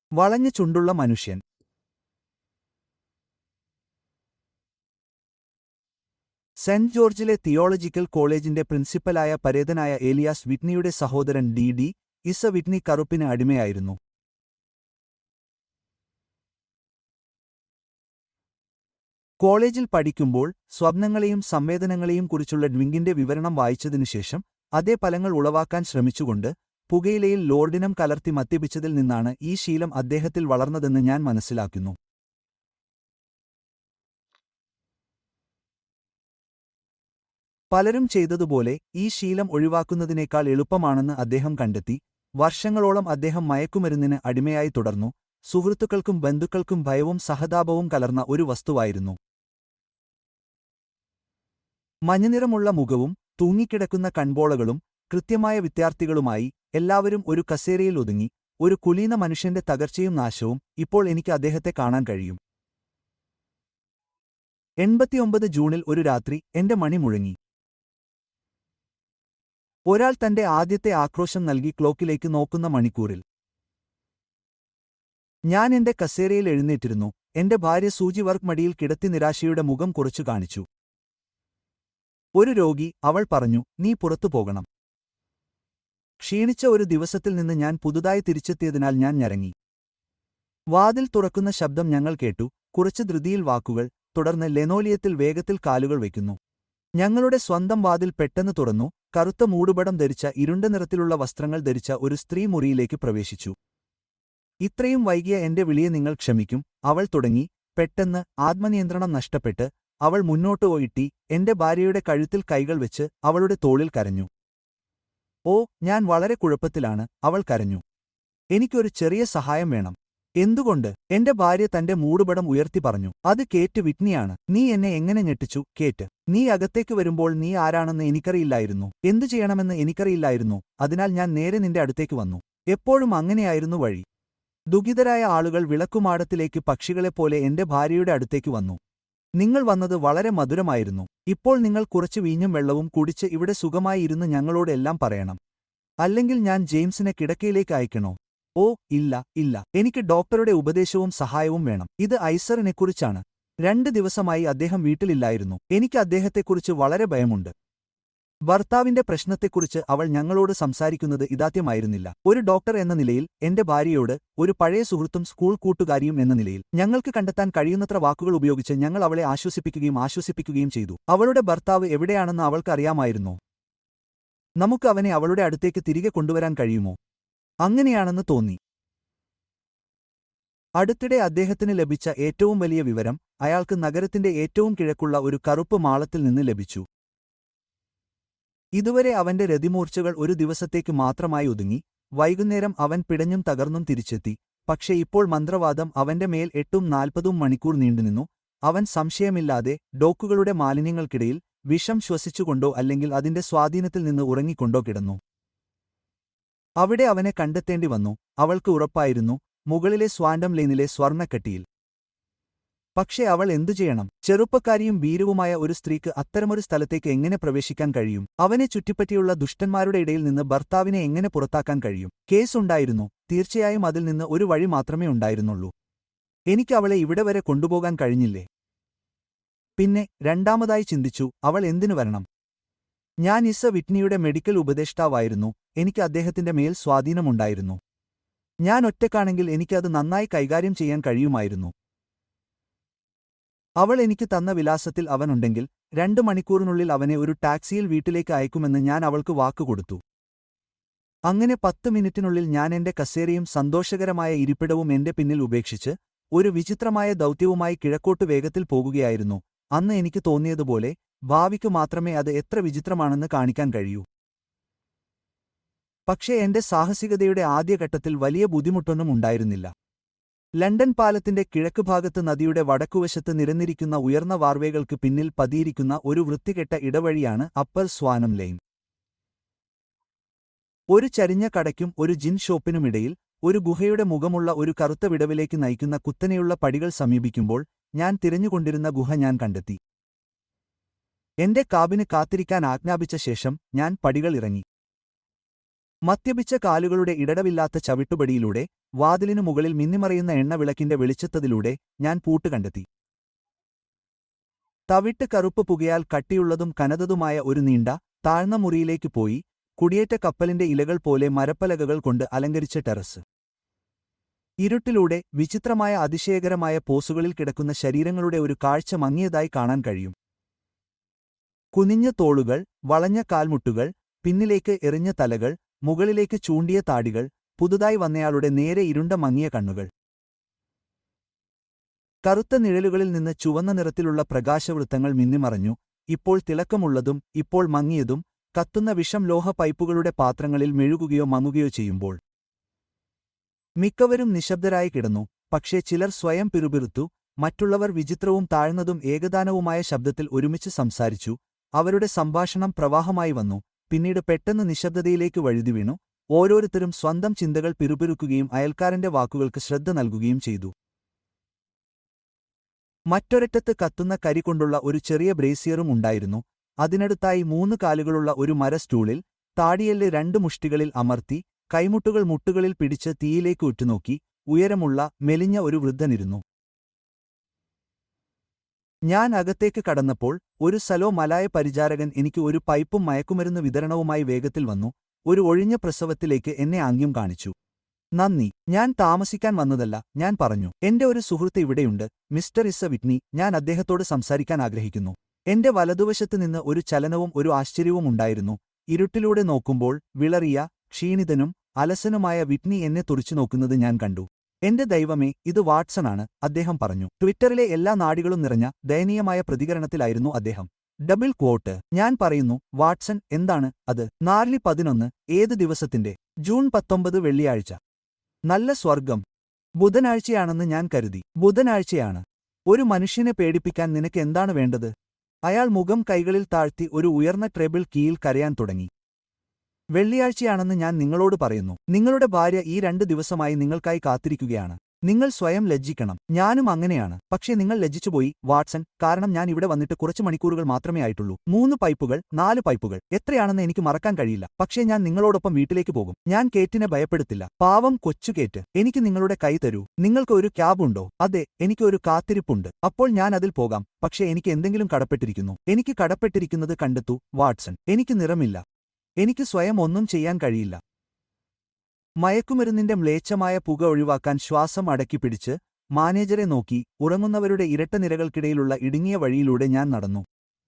വളഞ്ഞ ചുണ്ടുള്ള മനുഷ്യൻ saint ജോർജിലെ theological കോളേജിന്റെ പ്രിൻസിപ്പലായ പരേതനായ ഏലിയാസ് വിറ്റ്നിയുടെ സഹോദരൻ ഡി ഡി ഇസ വിറ്റ്നി കറുപ്പിന് അടിമയായിരുന്നു കോളേജിൽ പഠിക്കുമ്പോൾ സ്വപ്നങ്ങളെയും സംവേദനങ്ങളെയും കുറിച്ചുള്ള ഡ്വിങ്കിന്റെ വിവരണം വായിച്ചതിനുശേഷം അതേ ഫലങ്ങൾ ഉളവാക്കാൻ ശ്രമിച്ചുകൊണ്ട് പുകയിലയിൽ ലോർഡിനം കലർത്തി മദ്യപിച്ചതിൽ നിന്നാണ് ഈ ശീലം അദ്ദേഹത്തിൽ വളർന്നതെന്ന് ഞാൻ മനസ്സിലാക്കുന്നു പലരും ചെയ്തതുപോലെ ഈ ശീലം ഒഴിവാക്കുന്നതിനേക്കാൾ എളുപ്പമാണെന്ന് അദ്ദേഹം കണ്ടെത്തി വർഷങ്ങളോളം അദ്ദേഹം മയക്കുമരുന്നിന് അടിമയായി തുടർന്നു സുഹൃത്തുക്കൾക്കും ബന്ധുക്കൾക്കും ഭയവും സഹതാപവും കലർന്ന ഒരു വസ്തുവായിരുന്നു മഞ്ഞനിറമുള്ള മുഖവും തൂങ്ങിക്കിടക്കുന്ന കൺപോളകളും കൃത്യമായ വിദ്യാർത്ഥികളുമായി എല്ലാവരും ഒരു കസേരയിൽ ഒതുങ്ങി ഒരു കുലീന മനുഷ്യന്റെ തകർച്ചയും നാശവും ഇപ്പോൾ എനിക്ക് അദ്ദേഹത്തെ കാണാൻ കഴിയും എൺപത്തിയൊമ്പത് ജൂണിൽ ഒരു രാത്രി എന്റെ മണി മുഴങ്ങി ഒരാൾ തന്റെ ആദ്യത്തെ ആക്രോശം നൽകി ക്ലോക്കിലേക്ക് നോക്കുന്ന മണിക്കൂറിൽ ഞാൻ എന്റെ കസേരയിൽ എഴുന്നേറ്റിരുന്നു എന്റെ ഭാര്യ സൂചി വർക്ക് മടിയിൽ കിടത്തി നിരാശയുടെ മുഖം കുറച്ചു കാണിച്ചു ഒരു രോഗി അവൾ പറഞ്ഞു നീ പുറത്തു പോകണം ക്ഷീണിച്ച ഒരു ദിവസത്തിൽ നിന്ന് ഞാൻ പുതുതായി തിരിച്ചെത്തിയതിനാൽ ഞാൻ ഞരങ്ങി വാതിൽ തുറക്കുന്ന ശബ്ദം ഞങ്ങൾ കേട്ടു കുറച്ച് ധൃതിയിൽ വാക്കുകൾ തുടർന്ന് ലെനോലിയത്തിൽ വേഗത്തിൽ കാലുകൾ വയ്ക്കുന്നു ഞങ്ങളുടെ സ്വന്തം വാതിൽ പെട്ടെന്ന് തുറന്നു കറുത്ത മൂടുപടം ധരിച്ച ഇരുണ്ട നിറത്തിലുള്ള വസ്ത്രങ്ങൾ ധരിച്ച ഒരു സ്ത്രീ മുറിയിലേക്ക് പ്രവേശിച്ചു ഇത്രയും വൈകിയ എന്റെ വിളിയെ നിങ്ങൾ ക്ഷമിക്കും അവൾ തുടങ്ങി പെട്ടെന്ന് ആത്മനിയന്ത്രണം നഷ്ടപ്പെട്ട് അവൾ മുന്നോട്ട് പോയിട്ടി എന്റെ ഭാര്യയുടെ കഴുത്തിൽ കൈകൾ വെച്ച് അവളുടെ തോളിൽ കരഞ്ഞു ഓ ഞാൻ വളരെ കുഴപ്പത്തിലാണ് അവൾ കരഞ്ഞു എനിക്കൊരു ചെറിയ സഹായം വേണം എന്തുകൊണ്ട് എന്റെ ഭാര്യ തന്റെ മൂടുപടം ഉയർത്തി പറഞ്ഞു അത് കേറ്റ് വിറ്റ്നിയാണ് നീ എന്നെ എങ്ങനെ ഞെട്ടിച്ചു കേറ്റ് നീ അകത്തേക്ക് വരുമ്പോൾ നീ ആരാണെന്ന് എനിക്കറിയില്ലായിരുന്നു എന്തു ചെയ്യണമെന്ന് എനിക്കറിയില്ലായിരുന്നു അതിനാൽ ഞാൻ നേരെ നിന്റെ അടുത്തേക്ക് വന്നു എപ്പോഴും അങ്ങനെയായിരുന്നു വഴി ദുഃഖിതരായ ആളുകൾ വിളക്കുമാടത്തിലേക്ക് പക്ഷികളെപ്പോലെ എന്റെ ഭാര്യയുടെ അടുത്തേക്ക് വന്നു നിങ്ങൾ വന്നത് വളരെ മധുരമായിരുന്നു ഇപ്പോൾ നിങ്ങൾ കുറച്ച് വീഞ്ഞും വെള്ളവും കുടിച്ച് ഇവിടെ സുഖമായി ഇരുന്ന് ഞങ്ങളോട് എല്ലാം പറയണം അല്ലെങ്കിൽ ഞാൻ ജെയിംസിനെ കിടക്കയിലേക്ക് അയക്കണോ ഓ ഇല്ല ഇല്ല എനിക്ക് ഡോക്ടറുടെ ഉപദേശവും സഹായവും വേണം ഇത് ഐസറിനെക്കുറിച്ചാണ് രണ്ട് ദിവസമായി അദ്ദേഹം വീട്ടിലില്ലായിരുന്നു എനിക്ക് അദ്ദേഹത്തെക്കുറിച്ച് വളരെ ഭയമുണ്ട് ഭർത്താവിന്റെ പ്രശ്നത്തെക്കുറിച്ച് അവൾ ഞങ്ങളോട് സംസാരിക്കുന്നത് ഇതാദ്യമായിരുന്നില്ല ഒരു ഡോക്ടർ എന്ന നിലയിൽ എന്റെ ഭാര്യയോട് ഒരു പഴയ സുഹൃത്തും സ്കൂൾ കൂട്ടുകാരിയും എന്ന നിലയിൽ ഞങ്ങൾക്ക് കണ്ടെത്താൻ കഴിയുന്നത്ര വാക്കുകൾ ഉപയോഗിച്ച് ഞങ്ങൾ അവളെ ആശ്വസിപ്പിക്കുകയും ആശ്വസിപ്പിക്കുകയും ചെയ്തു അവളുടെ ഭർത്താവ് എവിടെയാണെന്ന് അവൾക്ക് അറിയാമായിരുന്നോ നമുക്ക് അവനെ അവളുടെ അടുത്തേക്ക് തിരികെ കൊണ്ടുവരാൻ കഴിയുമോ അങ്ങനെയാണെന്ന് തോന്നി അടുത്തിടെ അദ്ദേഹത്തിന് ലഭിച്ച ഏറ്റവും വലിയ വിവരം അയാൾക്ക് നഗരത്തിന്റെ ഏറ്റവും കിഴക്കുള്ള ഒരു കറുപ്പ് മാളത്തിൽ നിന്ന് ലഭിച്ചു ഇതുവരെ അവന്റെ രതിമൂർച്ചകൾ ഒരു ദിവസത്തേക്ക് മാത്രമായി ഒതുങ്ങി വൈകുന്നേരം അവൻ പിടഞ്ഞും തകർന്നും തിരിച്ചെത്തി പക്ഷെ ഇപ്പോൾ മന്ത്രവാദം അവന്റെ മേൽ എട്ടും നാൽപ്പതും മണിക്കൂർ നീണ്ടുനിന്നു അവൻ സംശയമില്ലാതെ ഡോക്കുകളുടെ മാലിന്യങ്ങൾക്കിടയിൽ വിഷം ശ്വസിച്ചുകൊണ്ടോ അല്ലെങ്കിൽ അതിന്റെ സ്വാധീനത്തിൽ നിന്ന് ഉറങ്ങിക്കൊണ്ടോ കിടന്നു അവിടെ അവനെ കണ്ടെത്തേണ്ടി വന്നു അവൾക്ക് ഉറപ്പായിരുന്നു മുകളിലെ സ്വാൻഡം ലെയിനിലെ സ്വർണ്ണക്കട്ടിയിൽ പക്ഷേ അവൾ എന്തു ചെയ്യണം ചെറുപ്പക്കാരിയും ഭീരുവുമായ ഒരു സ്ത്രീക്ക് അത്തരമൊരു സ്ഥലത്തേക്ക് എങ്ങനെ പ്രവേശിക്കാൻ കഴിയും അവനെ ചുറ്റിപ്പറ്റിയുള്ള ദുഷ്ടന്മാരുടെ ഇടയിൽ നിന്ന് ഭർത്താവിനെ എങ്ങനെ പുറത്താക്കാൻ കഴിയും കേസുണ്ടായിരുന്നു തീർച്ചയായും അതിൽ നിന്ന് ഒരു വഴി മാത്രമേ ഉണ്ടായിരുന്നുള്ളൂ എനിക്ക് അവളെ ഇവിടെ വരെ കൊണ്ടുപോകാൻ കഴിഞ്ഞില്ലേ പിന്നെ രണ്ടാമതായി ചിന്തിച്ചു അവൾ എന്തിനു വരണം ഞാൻ ഇസ വിറ്റ്നിയുടെ മെഡിക്കൽ ഉപദേഷ്ടാവായിരുന്നു എനിക്ക് അദ്ദേഹത്തിന്റെ മേൽ സ്വാധീനമുണ്ടായിരുന്നു ഞാൻ ഒറ്റക്കാണെങ്കിൽ എനിക്കത് നന്നായി കൈകാര്യം ചെയ്യാൻ കഴിയുമായിരുന്നു അവൾ എനിക്ക് തന്ന വിലാസത്തിൽ അവനുണ്ടെങ്കിൽ രണ്ട് മണിക്കൂറിനുള്ളിൽ അവനെ ഒരു ടാക്സിയിൽ വീട്ടിലേക്ക് അയക്കുമെന്ന് ഞാൻ അവൾക്ക് വാക്കുകൊടുത്തു അങ്ങനെ പത്ത് മിനിറ്റിനുള്ളിൽ ഞാൻ എന്റെ കസേരയും സന്തോഷകരമായ ഇരിപ്പിടവും എന്റെ പിന്നിൽ ഉപേക്ഷിച്ച് ഒരു വിചിത്രമായ ദൗത്യവുമായി കിഴക്കോട്ട് വേഗത്തിൽ പോകുകയായിരുന്നു അന്ന് എനിക്ക് തോന്നിയതുപോലെ ഭാവിക്ക് മാത്രമേ അത് എത്ര വിചിത്രമാണെന്ന് കാണിക്കാൻ കഴിയൂ പക്ഷേ എന്റെ സാഹസികതയുടെ ആദ്യഘട്ടത്തിൽ വലിയ ബുദ്ധിമുട്ടൊന്നും ഉണ്ടായിരുന്നില്ല ലണ്ടൻ പാലത്തിന്റെ കിഴക്കുഭാഗത്ത് നദിയുടെ വടക്കുവശത്ത് നിരന്നിരിക്കുന്ന ഉയർന്ന വാർവേകൾക്ക് പിന്നിൽ പതിയിരിക്കുന്ന ഒരു വൃത്തികെട്ട ഇടവഴിയാണ് അപ്പർ സ്വാനം ലൈൻ ഒരു ചരിഞ്ഞ കടയ്ക്കും ഒരു ജിൻ ഷോപ്പിനുമിടയിൽ ഒരു ഗുഹയുടെ മുഖമുള്ള ഒരു കറുത്ത വിടവിലേക്ക് നയിക്കുന്ന കുത്തനെയുള്ള പടികൾ സമീപിക്കുമ്പോൾ ഞാൻ തിരഞ്ഞുകൊണ്ടിരുന്ന ഗുഹ ഞാൻ കണ്ടെത്തി എന്റെ കാബിന് കാത്തിരിക്കാൻ ആജ്ഞാപിച്ച ശേഷം ഞാൻ പടികൾ ഇറങ്ങി മദ്യപിച്ച കാലുകളുടെ ഇടടവില്ലാത്ത ചവിട്ടുപടിയിലൂടെ വാതിലിനു മുകളിൽ മിന്നിമറയുന്ന എണ്ണവിളക്കിന്റെ വെളിച്ചത്തതിലൂടെ ഞാൻ പൂട്ട് കണ്ടെത്തി തവിട്ട് കറുപ്പ് പുകയാൽ കട്ടിയുള്ളതും കനതതുമായ ഒരു നീണ്ട താഴ്ന്ന മുറിയിലേക്ക് പോയി കുടിയേറ്റ കപ്പലിന്റെ ഇലകൾ പോലെ മരപ്പലകകൾ കൊണ്ട് അലങ്കരിച്ച ടെറസ് ഇരുട്ടിലൂടെ വിചിത്രമായ അതിശയകരമായ പോസുകളിൽ കിടക്കുന്ന ശരീരങ്ങളുടെ ഒരു കാഴ്ച മങ്ങിയതായി കാണാൻ കഴിയും കുനിഞ്ഞ തോളുകൾ വളഞ്ഞ കാൽമുട്ടുകൾ പിന്നിലേക്ക് എറിഞ്ഞ തലകൾ മുകളിലേക്ക് ചൂണ്ടിയ താടികൾ പുതുതായി വന്നയാളുടെ നേരെ ഇരുണ്ട മങ്ങിയ കണ്ണുകൾ കറുത്ത നിഴലുകളിൽ നിന്ന് ചുവന്ന നിറത്തിലുള്ള പ്രകാശവൃത്തങ്ങൾ മിന്നിമറഞ്ഞു ഇപ്പോൾ തിളക്കമുള്ളതും ഇപ്പോൾ മങ്ങിയതും കത്തുന്ന വിഷം ലോഹ പൈപ്പുകളുടെ പാത്രങ്ങളിൽ മെഴുകുകയോ മങ്ങുകയോ ചെയ്യുമ്പോൾ മിക്കവരും നിശബ്ദരായി കിടന്നു പക്ഷേ ചിലർ സ്വയം പിറുപിറുത്തു മറ്റുള്ളവർ വിചിത്രവും താഴ്ന്നതും ഏകദാനവുമായ ശബ്ദത്തിൽ ഒരുമിച്ച് സംസാരിച്ചു അവരുടെ സംഭാഷണം പ്രവാഹമായി വന്നു പിന്നീട് പെട്ടെന്ന് നിശബ്ദതയിലേക്ക് വഴുതി വീണു ഓരോരുത്തരും സ്വന്തം ചിന്തകൾ പിറുപിറുക്കുകയും അയൽക്കാരന്റെ വാക്കുകൾക്ക് ശ്രദ്ധ നൽകുകയും ചെയ്തു മറ്റൊരറ്റത്ത് കത്തുന്ന കരി കൊണ്ടുള്ള ഒരു ചെറിയ ബ്രേസിയറും ഉണ്ടായിരുന്നു അതിനടുത്തായി മൂന്ന് കാലുകളുള്ള ഒരു മര സ്റ്റൂളിൽ താടിയല്ല് രണ്ട് മുഷ്ടികളിൽ അമർത്തി കൈമുട്ടുകൾ മുട്ടുകളിൽ പിടിച്ച് തീയിലേക്ക് ഉറ്റുനോക്കി ഉയരമുള്ള മെലിഞ്ഞ ഒരു വൃദ്ധനിരുന്നു ഞാൻ അകത്തേക്ക് കടന്നപ്പോൾ ഒരു സലോ മലായ പരിചാരകൻ എനിക്ക് ഒരു പൈപ്പും മയക്കുമരുന്ന് വിതരണവുമായി വേഗത്തിൽ വന്നു ഒരു ഒഴിഞ്ഞ പ്രസവത്തിലേക്ക് എന്നെ ആംഗ്യം കാണിച്ചു നന്ദി ഞാൻ താമസിക്കാൻ വന്നതല്ല ഞാൻ പറഞ്ഞു എന്റെ ഒരു സുഹൃത്ത് ഇവിടെയുണ്ട് മിസ്റ്റർ ഇസ വിറ്റ്നി ഞാൻ അദ്ദേഹത്തോട് സംസാരിക്കാൻ ആഗ്രഹിക്കുന്നു എന്റെ വലതുവശത്ത് നിന്ന് ഒരു ചലനവും ഒരു ആശ്ചര്യവും ഉണ്ടായിരുന്നു ഇരുട്ടിലൂടെ നോക്കുമ്പോൾ വിളറിയ ക്ഷീണിതനും അലസനുമായ വിറ്റ്നി എന്നെ തുറിച്ചു നോക്കുന്നത് ഞാൻ കണ്ടു എന്റെ ദൈവമേ ഇത് വാട്സണാണ് അദ്ദേഹം പറഞ്ഞു ട്വിറ്ററിലെ എല്ലാ നാടികളും നിറഞ്ഞ ദയനീയമായ പ്രതികരണത്തിലായിരുന്നു അദ്ദേഹം ഡബിൾ ക്വോട്ട് ഞാൻ പറയുന്നു വാട്സൺ എന്താണ് അത് നാലിൽ പതിനൊന്ന് ഏത് ദിവസത്തിന്റെ ജൂൺ പത്തൊമ്പത് വെള്ളിയാഴ്ച നല്ല സ്വർഗം ബുധനാഴ്ചയാണെന്ന് ഞാൻ കരുതി ബുധനാഴ്ചയാണ് ഒരു മനുഷ്യനെ പേടിപ്പിക്കാൻ നിനക്ക് എന്താണ് വേണ്ടത് അയാൾ മുഖം കൈകളിൽ താഴ്ത്തി ഒരു ഉയർന്ന ട്രെബിൾ കീയിൽ കരയാൻ തുടങ്ങി വെള്ളിയാഴ്ചയാണെന്ന് ഞാൻ നിങ്ങളോട് പറയുന്നു നിങ്ങളുടെ ഭാര്യ ഈ രണ്ട് ദിവസമായി നിങ്ങൾക്കായി കാത്തിരിക്കുകയാണ് നിങ്ങൾ സ്വയം ലജ്ജിക്കണം ഞാനും അങ്ങനെയാണ് പക്ഷേ നിങ്ങൾ ലജ്ജിച്ചുപോയി വാട്സൺ കാരണം ഞാൻ ഇവിടെ വന്നിട്ട് കുറച്ച് മണിക്കൂറുകൾ മാത്രമേ ആയിട്ടുള്ളൂ മൂന്ന് പൈപ്പുകൾ നാല് പൈപ്പുകൾ എത്രയാണെന്ന് എനിക്ക് മറക്കാൻ കഴിയില്ല പക്ഷേ ഞാൻ നിങ്ങളോടൊപ്പം വീട്ടിലേക്ക് പോകും ഞാൻ കേറ്റിനെ ഭയപ്പെടുത്തില്ല പാവം കൊച്ചു കേറ്റ് എനിക്ക് നിങ്ങളുടെ കൈ തരൂ നിങ്ങൾക്ക് ഒരു ക്യാബ് ഉണ്ടോ അതെ എനിക്ക് ഒരു കാത്തിരിപ്പുണ്ട് അപ്പോൾ ഞാൻ അതിൽ പോകാം പക്ഷേ എനിക്ക് എന്തെങ്കിലും കടപ്പെട്ടിരിക്കുന്നു എനിക്ക് കടപ്പെട്ടിരിക്കുന്നത് കണ്ടെത്തൂ വാട്സൺ എനിക്ക് നിറമില്ല എനിക്ക് സ്വയം ഒന്നും ചെയ്യാൻ കഴിയില്ല മയക്കുമരുന്നിന്റെ മ്ലേച്ഛമായ പുക ഒഴിവാക്കാൻ ശ്വാസം അടക്കിപ്പിടിച്ച് മാനേജരെ നോക്കി ഉറങ്ങുന്നവരുടെ ഇരട്ട നിരകൾക്കിടയിലുള്ള ഇടുങ്ങിയ വഴിയിലൂടെ ഞാൻ നടന്നു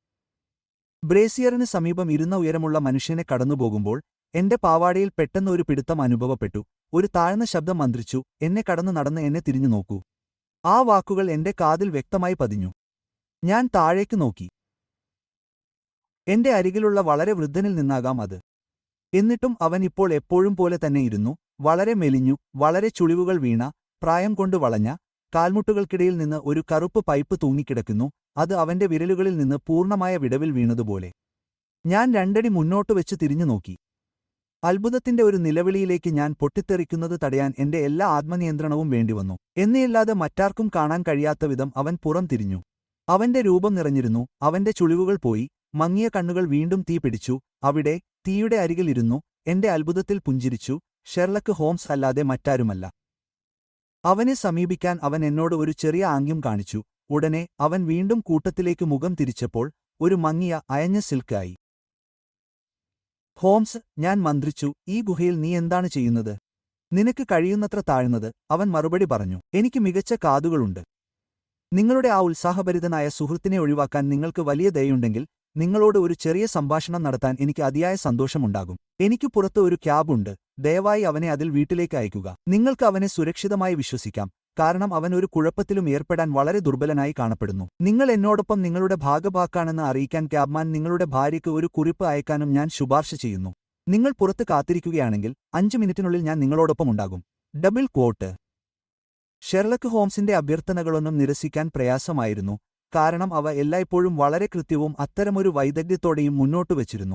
ബ്രേസിയറിന് സമീപം ഇരുന്ന ഉയരമുള്ള മനുഷ്യനെ കടന്നുപോകുമ്പോൾ എന്റെ പാവാടയിൽ പെട്ടെന്ന് ഒരു പിടുത്തം അനുഭവപ്പെട്ടു ഒരു താഴ്ന്ന ശബ്ദം മന്ത്രിച്ചു എന്നെ കടന്നു നടന്ന് എന്നെ തിരിഞ്ഞു നോക്കൂ ആ വാക്കുകൾ എന്റെ കാതിൽ വ്യക്തമായി പതിഞ്ഞു ഞാൻ താഴേക്ക് നോക്കി എന്റെ അരികിലുള്ള വളരെ വൃദ്ധനിൽ നിന്നാകാം അത് എന്നിട്ടും അവൻ ഇപ്പോൾ എപ്പോഴും പോലെ തന്നെ ഇരുന്നു വളരെ മെലിഞ്ഞു വളരെ ചുളിവുകൾ വീണ പ്രായം കൊണ്ട് വളഞ്ഞ കാൽമുട്ടുകൾക്കിടയിൽ നിന്ന് ഒരു കറുപ്പ് പൈപ്പ് തൂങ്ങിക്കിടക്കുന്നു അത് അവന്റെ വിരലുകളിൽ നിന്ന് പൂർണ്ണമായ വിടവിൽ വീണതുപോലെ ഞാൻ രണ്ടടി മുന്നോട്ട് വെച്ച് തിരിഞ്ഞു നോക്കി അത്ഭുതത്തിന്റെ ഒരു നിലവിളിയിലേക്ക് ഞാൻ പൊട്ടിത്തെറിക്കുന്നത് തടയാൻ എന്റെ എല്ലാ ആത്മനിയന്ത്രണവും വേണ്ടിവന്നു എന്നെയല്ലാതെ മറ്റാർക്കും കാണാൻ കഴിയാത്ത വിധം അവൻ പുറം തിരിഞ്ഞു അവന്റെ രൂപം നിറഞ്ഞിരുന്നു അവന്റെ ചുളിവുകൾ പോയി മങ്ങിയ കണ്ണുകൾ വീണ്ടും തീ പിടിച്ചു അവിടെ തീയുടെ അരികിലിരുന്നു എന്റെ അത്ഭുതത്തിൽ പുഞ്ചിരിച്ചു ഷെർലക്ക് ഹോംസ് അല്ലാതെ മറ്റാരുമല്ല അവനെ സമീപിക്കാൻ അവൻ എന്നോട് ഒരു ചെറിയ ആംഗ്യം കാണിച്ചു ഉടനെ അവൻ വീണ്ടും കൂട്ടത്തിലേക്ക് മുഖം തിരിച്ചപ്പോൾ ഒരു മങ്ങിയ അയഞ്ഞ സിൽക്കായി ഹോംസ് ഞാൻ മന്ത്രിച്ചു ഈ ഗുഹയിൽ നീ എന്താണ് ചെയ്യുന്നത് നിനക്ക് കഴിയുന്നത്ര താഴ്ന്നത് അവൻ മറുപടി പറഞ്ഞു എനിക്ക് മികച്ച കാതുകളുണ്ട് നിങ്ങളുടെ ആ ഉത്സാഹഭരിതനായ സുഹൃത്തിനെ ഒഴിവാക്കാൻ നിങ്ങൾക്ക് വലിയ ദയുണ്ടെങ്കിൽ നിങ്ങളോട് ഒരു ചെറിയ സംഭാഷണം നടത്താൻ എനിക്ക് അതിയായ സന്തോഷമുണ്ടാകും എനിക്ക് പുറത്ത് ഒരു ക്യാബുണ്ട് ദയവായി അവനെ അതിൽ വീട്ടിലേക്ക് അയക്കുക നിങ്ങൾക്ക് അവനെ സുരക്ഷിതമായി വിശ്വസിക്കാം കാരണം അവൻ ഒരു കുഴപ്പത്തിലും ഏർപ്പെടാൻ വളരെ ദുർബലനായി കാണപ്പെടുന്നു നിങ്ങൾ എന്നോടൊപ്പം നിങ്ങളുടെ ഭാഗഭാക്കാണെന്ന് അറിയിക്കാൻ ക്യാബ്മാൻ നിങ്ങളുടെ ഭാര്യയ്ക്ക് ഒരു കുറിപ്പ് അയക്കാനും ഞാൻ ശുപാർശ ചെയ്യുന്നു നിങ്ങൾ പുറത്ത് കാത്തിരിക്കുകയാണെങ്കിൽ അഞ്ച് മിനിറ്റിനുള്ളിൽ ഞാൻ നിങ്ങളോടൊപ്പം ഉണ്ടാകും ഡബിൾ ക്വോട്ട് ഷെർലക്ക് ഹോംസിന്റെ അഭ്യർത്ഥനകളൊന്നും നിരസിക്കാൻ പ്രയാസമായിരുന്നു കാരണം അവ എല്ലായ്പ്പോഴും വളരെ കൃത്യവും അത്തരമൊരു വൈദഗ്ധ്യത്തോടെയും മുന്നോട്ടു വച്ചിരുന്നു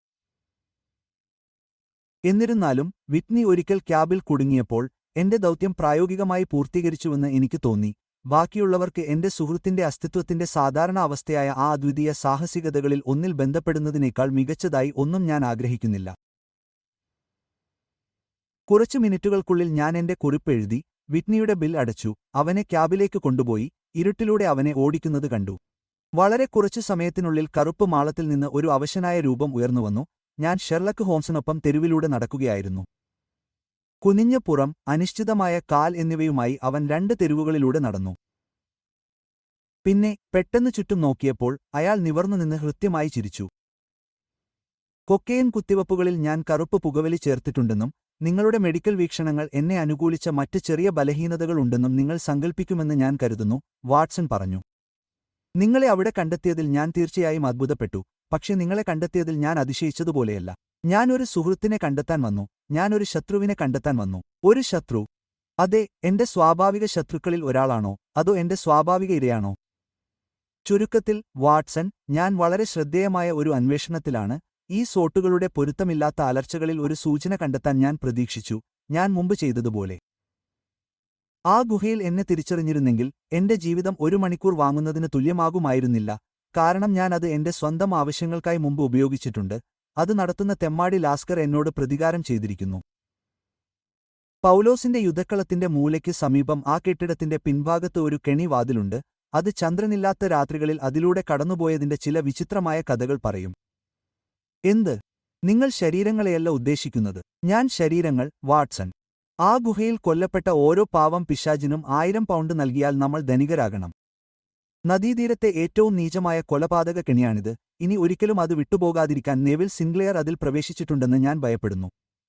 എന്നിരുന്നാലും വിറ്റ്നി ഒരിക്കൽ ക്യാബിൽ കുടുങ്ങിയപ്പോൾ എന്റെ ദൗത്യം പ്രായോഗികമായി പൂർത്തീകരിച്ചുവെന്ന് എനിക്ക് തോന്നി ബാക്കിയുള്ളവർക്ക് എന്റെ സുഹൃത്തിന്റെ അസ്തിത്വത്തിന്റെ സാധാരണ അവസ്ഥയായ ആ അദ്വിതീയ സാഹസികതകളിൽ ഒന്നിൽ ബന്ധപ്പെടുന്നതിനേക്കാൾ മികച്ചതായി ഒന്നും ഞാൻ ആഗ്രഹിക്കുന്നില്ല കുറച്ചു മിനിറ്റുകൾക്കുള്ളിൽ ഞാൻ എന്റെ കുറിപ്പെഴുതി വിറ്റ്നിയുടെ ബിൽ അടച്ചു അവനെ ക്യാബിലേക്ക് കൊണ്ടുപോയി ഇരുട്ടിലൂടെ അവനെ ഓടിക്കുന്നത് കണ്ടു വളരെ കുറച്ചു സമയത്തിനുള്ളിൽ കറുപ്പ് മാളത്തിൽ നിന്ന് ഒരു അവശനായ രൂപം ഉയർന്നുവന്നു ഞാൻ ഷെർലക്ക് ഹോംസിനൊപ്പം തെരുവിലൂടെ നടക്കുകയായിരുന്നു കുനിഞ്ഞ പുറം അനിശ്ചിതമായ കാൽ എന്നിവയുമായി അവൻ രണ്ട് തെരുവുകളിലൂടെ നടന്നു പിന്നെ പെട്ടെന്ന് ചുറ്റും നോക്കിയപ്പോൾ അയാൾ നിവർന്നുനിന്ന് ഹൃത്യമായി ചിരിച്ചു കൊക്കെയിൻ കുത്തിവയ്പ്പുകളിൽ ഞാൻ കറുപ്പ് പുകവലി ചേർത്തിട്ടുണ്ടെന്നും നിങ്ങളുടെ മെഡിക്കൽ വീക്ഷണങ്ങൾ എന്നെ അനുകൂലിച്ച മറ്റ് ചെറിയ ബലഹീനതകളുണ്ടെന്നും നിങ്ങൾ സങ്കൽപ്പിക്കുമെന്ന് ഞാൻ കരുതുന്നു വാട്സൺ പറഞ്ഞു നിങ്ങളെ അവിടെ കണ്ടെത്തിയതിൽ ഞാൻ തീർച്ചയായും അത്ഭുതപ്പെട്ടു പക്ഷെ നിങ്ങളെ കണ്ടെത്തിയതിൽ ഞാൻ അതിശയിച്ചതുപോലെയല്ല ഞാൻ ഒരു സുഹൃത്തിനെ കണ്ടെത്താൻ വന്നു ഞാൻ ഒരു ശത്രുവിനെ കണ്ടെത്താൻ വന്നു ഒരു ശത്രു അതെ എന്റെ സ്വാഭാവിക ശത്രുക്കളിൽ ഒരാളാണോ അതോ എന്റെ സ്വാഭാവിക ഇരയാണോ ചുരുക്കത്തിൽ വാട്സൺ ഞാൻ വളരെ ശ്രദ്ധേയമായ ഒരു അന്വേഷണത്തിലാണ് ഈ സോട്ടുകളുടെ പൊരുത്തമില്ലാത്ത അലർച്ചകളിൽ ഒരു സൂചന കണ്ടെത്താൻ ഞാൻ പ്രതീക്ഷിച്ചു ഞാൻ മുമ്പ് ചെയ്തതുപോലെ ആ ഗുഹയിൽ എന്നെ തിരിച്ചറിഞ്ഞിരുന്നെങ്കിൽ എന്റെ ജീവിതം ഒരു മണിക്കൂർ വാങ്ങുന്നതിന് തുല്യമാകുമായിരുന്നില്ല കാരണം ഞാൻ അത് എന്റെ സ്വന്തം ആവശ്യങ്ങൾക്കായി മുമ്പ് ഉപയോഗിച്ചിട്ടുണ്ട് അത് നടത്തുന്ന തെമ്മാടി ലാസ്കർ എന്നോട് പ്രതികാരം ചെയ്തിരിക്കുന്നു പൗലോസിന്റെ യുദ്ധക്കളത്തിന്റെ മൂലയ്ക്ക് സമീപം ആ കെട്ടിടത്തിന്റെ പിൻഭാഗത്ത് ഒരു കെണിവാതിലുണ്ട് അത് ചന്ദ്രനില്ലാത്ത രാത്രികളിൽ അതിലൂടെ കടന്നുപോയതിന്റെ ചില വിചിത്രമായ കഥകൾ പറയും എന്ത് നിങ്ങൾ ശരീരങ്ങളെയല്ല ഉദ്ദേശിക്കുന്നത് ഞാൻ ശരീരങ്ങൾ വാട്സൺ ആ ഗുഹയിൽ കൊല്ലപ്പെട്ട ഓരോ പാവം പിശാചിനും ആയിരം പൗണ്ട് നൽകിയാൽ നമ്മൾ ധനികരാകണം നദീതീരത്തെ ഏറ്റവും നീചമായ കൊലപാതക കെണിയാണിത് ഇനി ഒരിക്കലും അത് വിട്ടുപോകാതിരിക്കാൻ നെവിൽ സിൻഗ്ലെയർ അതിൽ പ്രവേശിച്ചിട്ടുണ്ടെന്ന് ഞാൻ ഭയപ്പെടുന്നു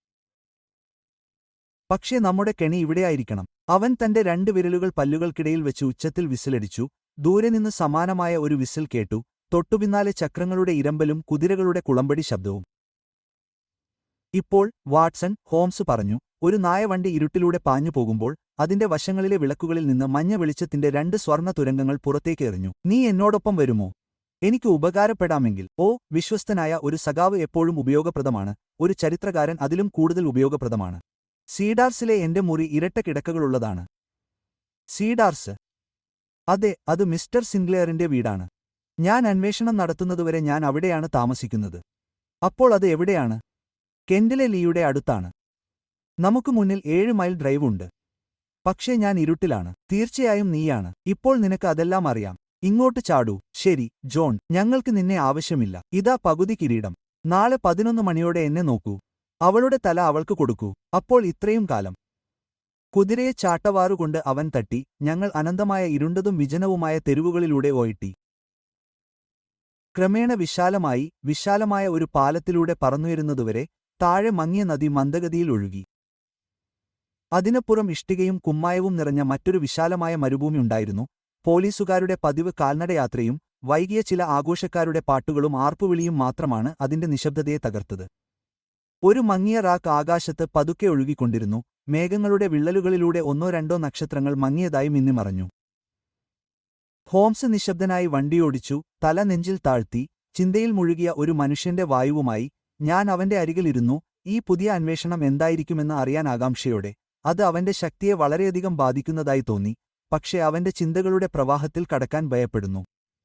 പക്ഷേ നമ്മുടെ കെണി ഇവിടെയായിരിക്കണം അവൻ തന്റെ രണ്ട് വിരലുകൾ പല്ലുകൾക്കിടയിൽ വെച്ച് ഉച്ചത്തിൽ വിസിലടിച്ചു ദൂരെ നിന്ന് സമാനമായ ഒരു വിസിൽ കേട്ടു തൊട്ടുപിന്നാലെ ചക്രങ്ങളുടെ ഇരമ്പലും കുതിരകളുടെ കുളമ്പടി ശബ്ദവും ഇപ്പോൾ വാട്സൺ ഹോംസ് പറഞ്ഞു ഒരു നായവണ്ടി ഇരുട്ടിലൂടെ പാഞ്ഞു പോകുമ്പോൾ അതിന്റെ വശങ്ങളിലെ വിളക്കുകളിൽ നിന്ന് മഞ്ഞ വെളിച്ചത്തിന്റെ രണ്ട് സ്വർണ്ണ തുരങ്കങ്ങൾ പുറത്തേക്കെറിഞ്ഞു നീ എന്നോടൊപ്പം വരുമോ എനിക്ക് ഉപകാരപ്പെടാമെങ്കിൽ ഓ വിശ്വസ്തനായ ഒരു സഖാവ് എപ്പോഴും ഉപയോഗപ്രദമാണ് ഒരു ചരിത്രകാരൻ അതിലും കൂടുതൽ ഉപയോഗപ്രദമാണ് സീഡാർസിലെ എന്റെ മുറി ഇരട്ട കിടക്കകളുള്ളതാണ് സീഡാർസ് അതെ അത് മിസ്റ്റർ സിൻഗ്ലെയറിന്റെ വീടാണ് ഞാൻ അന്വേഷണം നടത്തുന്നതുവരെ ഞാൻ അവിടെയാണ് താമസിക്കുന്നത് അപ്പോൾ അത് എവിടെയാണ് കെൻഡിലെ ലീയുടെ അടുത്താണ് നമുക്ക് മുന്നിൽ ഏഴ് മൈൽ ഡ്രൈവ് ഉണ്ട് പക്ഷേ ഞാൻ ഇരുട്ടിലാണ് തീർച്ചയായും നീയാണ് ഇപ്പോൾ നിനക്ക് അതെല്ലാം അറിയാം ഇങ്ങോട്ട് ചാടൂ ശരി ജോൺ ഞങ്ങൾക്ക് നിന്നെ ആവശ്യമില്ല ഇതാ പകുതി കിരീടം നാളെ പതിനൊന്ന് മണിയോടെ എന്നെ നോക്കൂ അവളുടെ തല അവൾക്ക് കൊടുക്കൂ അപ്പോൾ ഇത്രയും കാലം കുതിരയെ ചാട്ടവാറുകൊണ്ട് അവൻ തട്ടി ഞങ്ങൾ അനന്തമായ ഇരുണ്ടതും വിജനവുമായ തെരുവുകളിലൂടെ ഓയിട്ടി ക്രമേണ വിശാലമായി വിശാലമായ ഒരു പാലത്തിലൂടെ പറന്നുയരുന്നതുവരെ താഴെ മങ്ങിയ നദി മന്ദഗതിയിൽ ഒഴുകി അതിനപ്പുറം ഇഷ്ടികയും കുമ്മായവും നിറഞ്ഞ മറ്റൊരു വിശാലമായ മരുഭൂമി ഉണ്ടായിരുന്നു പോലീസുകാരുടെ പതിവ് കാൽനടയാത്രയും വൈകിയ ചില ആഘോഷക്കാരുടെ പാട്ടുകളും ആർപ്പുവിളിയും മാത്രമാണ് അതിന്റെ നിശബ്ദതയെ തകർത്തത് ഒരു മങ്ങിയ റാക്ക് ആകാശത്ത് പതുക്കെ ഒഴുകിക്കൊണ്ടിരുന്നു മേഘങ്ങളുടെ വിള്ളലുകളിലൂടെ ഒന്നോ രണ്ടോ നക്ഷത്രങ്ങൾ മങ്ങിയതായി മിന്നിമറഞ്ഞു ഹോംസ് നിശബ്ദനായി വണ്ടിയോടിച്ചു തല നെഞ്ചിൽ താഴ്ത്തി ചിന്തയിൽ മുഴുകിയ ഒരു മനുഷ്യന്റെ വായുവുമായി ഞാൻ അവന്റെ അരികിലിരുന്നു ഈ പുതിയ അന്വേഷണം എന്തായിരിക്കുമെന്ന് അറിയാൻ ആകാംക്ഷയോടെ അത് അവന്റെ ശക്തിയെ വളരെയധികം ബാധിക്കുന്നതായി തോന്നി പക്ഷേ അവന്റെ ചിന്തകളുടെ പ്രവാഹത്തിൽ കടക്കാൻ ഭയപ്പെടുന്നു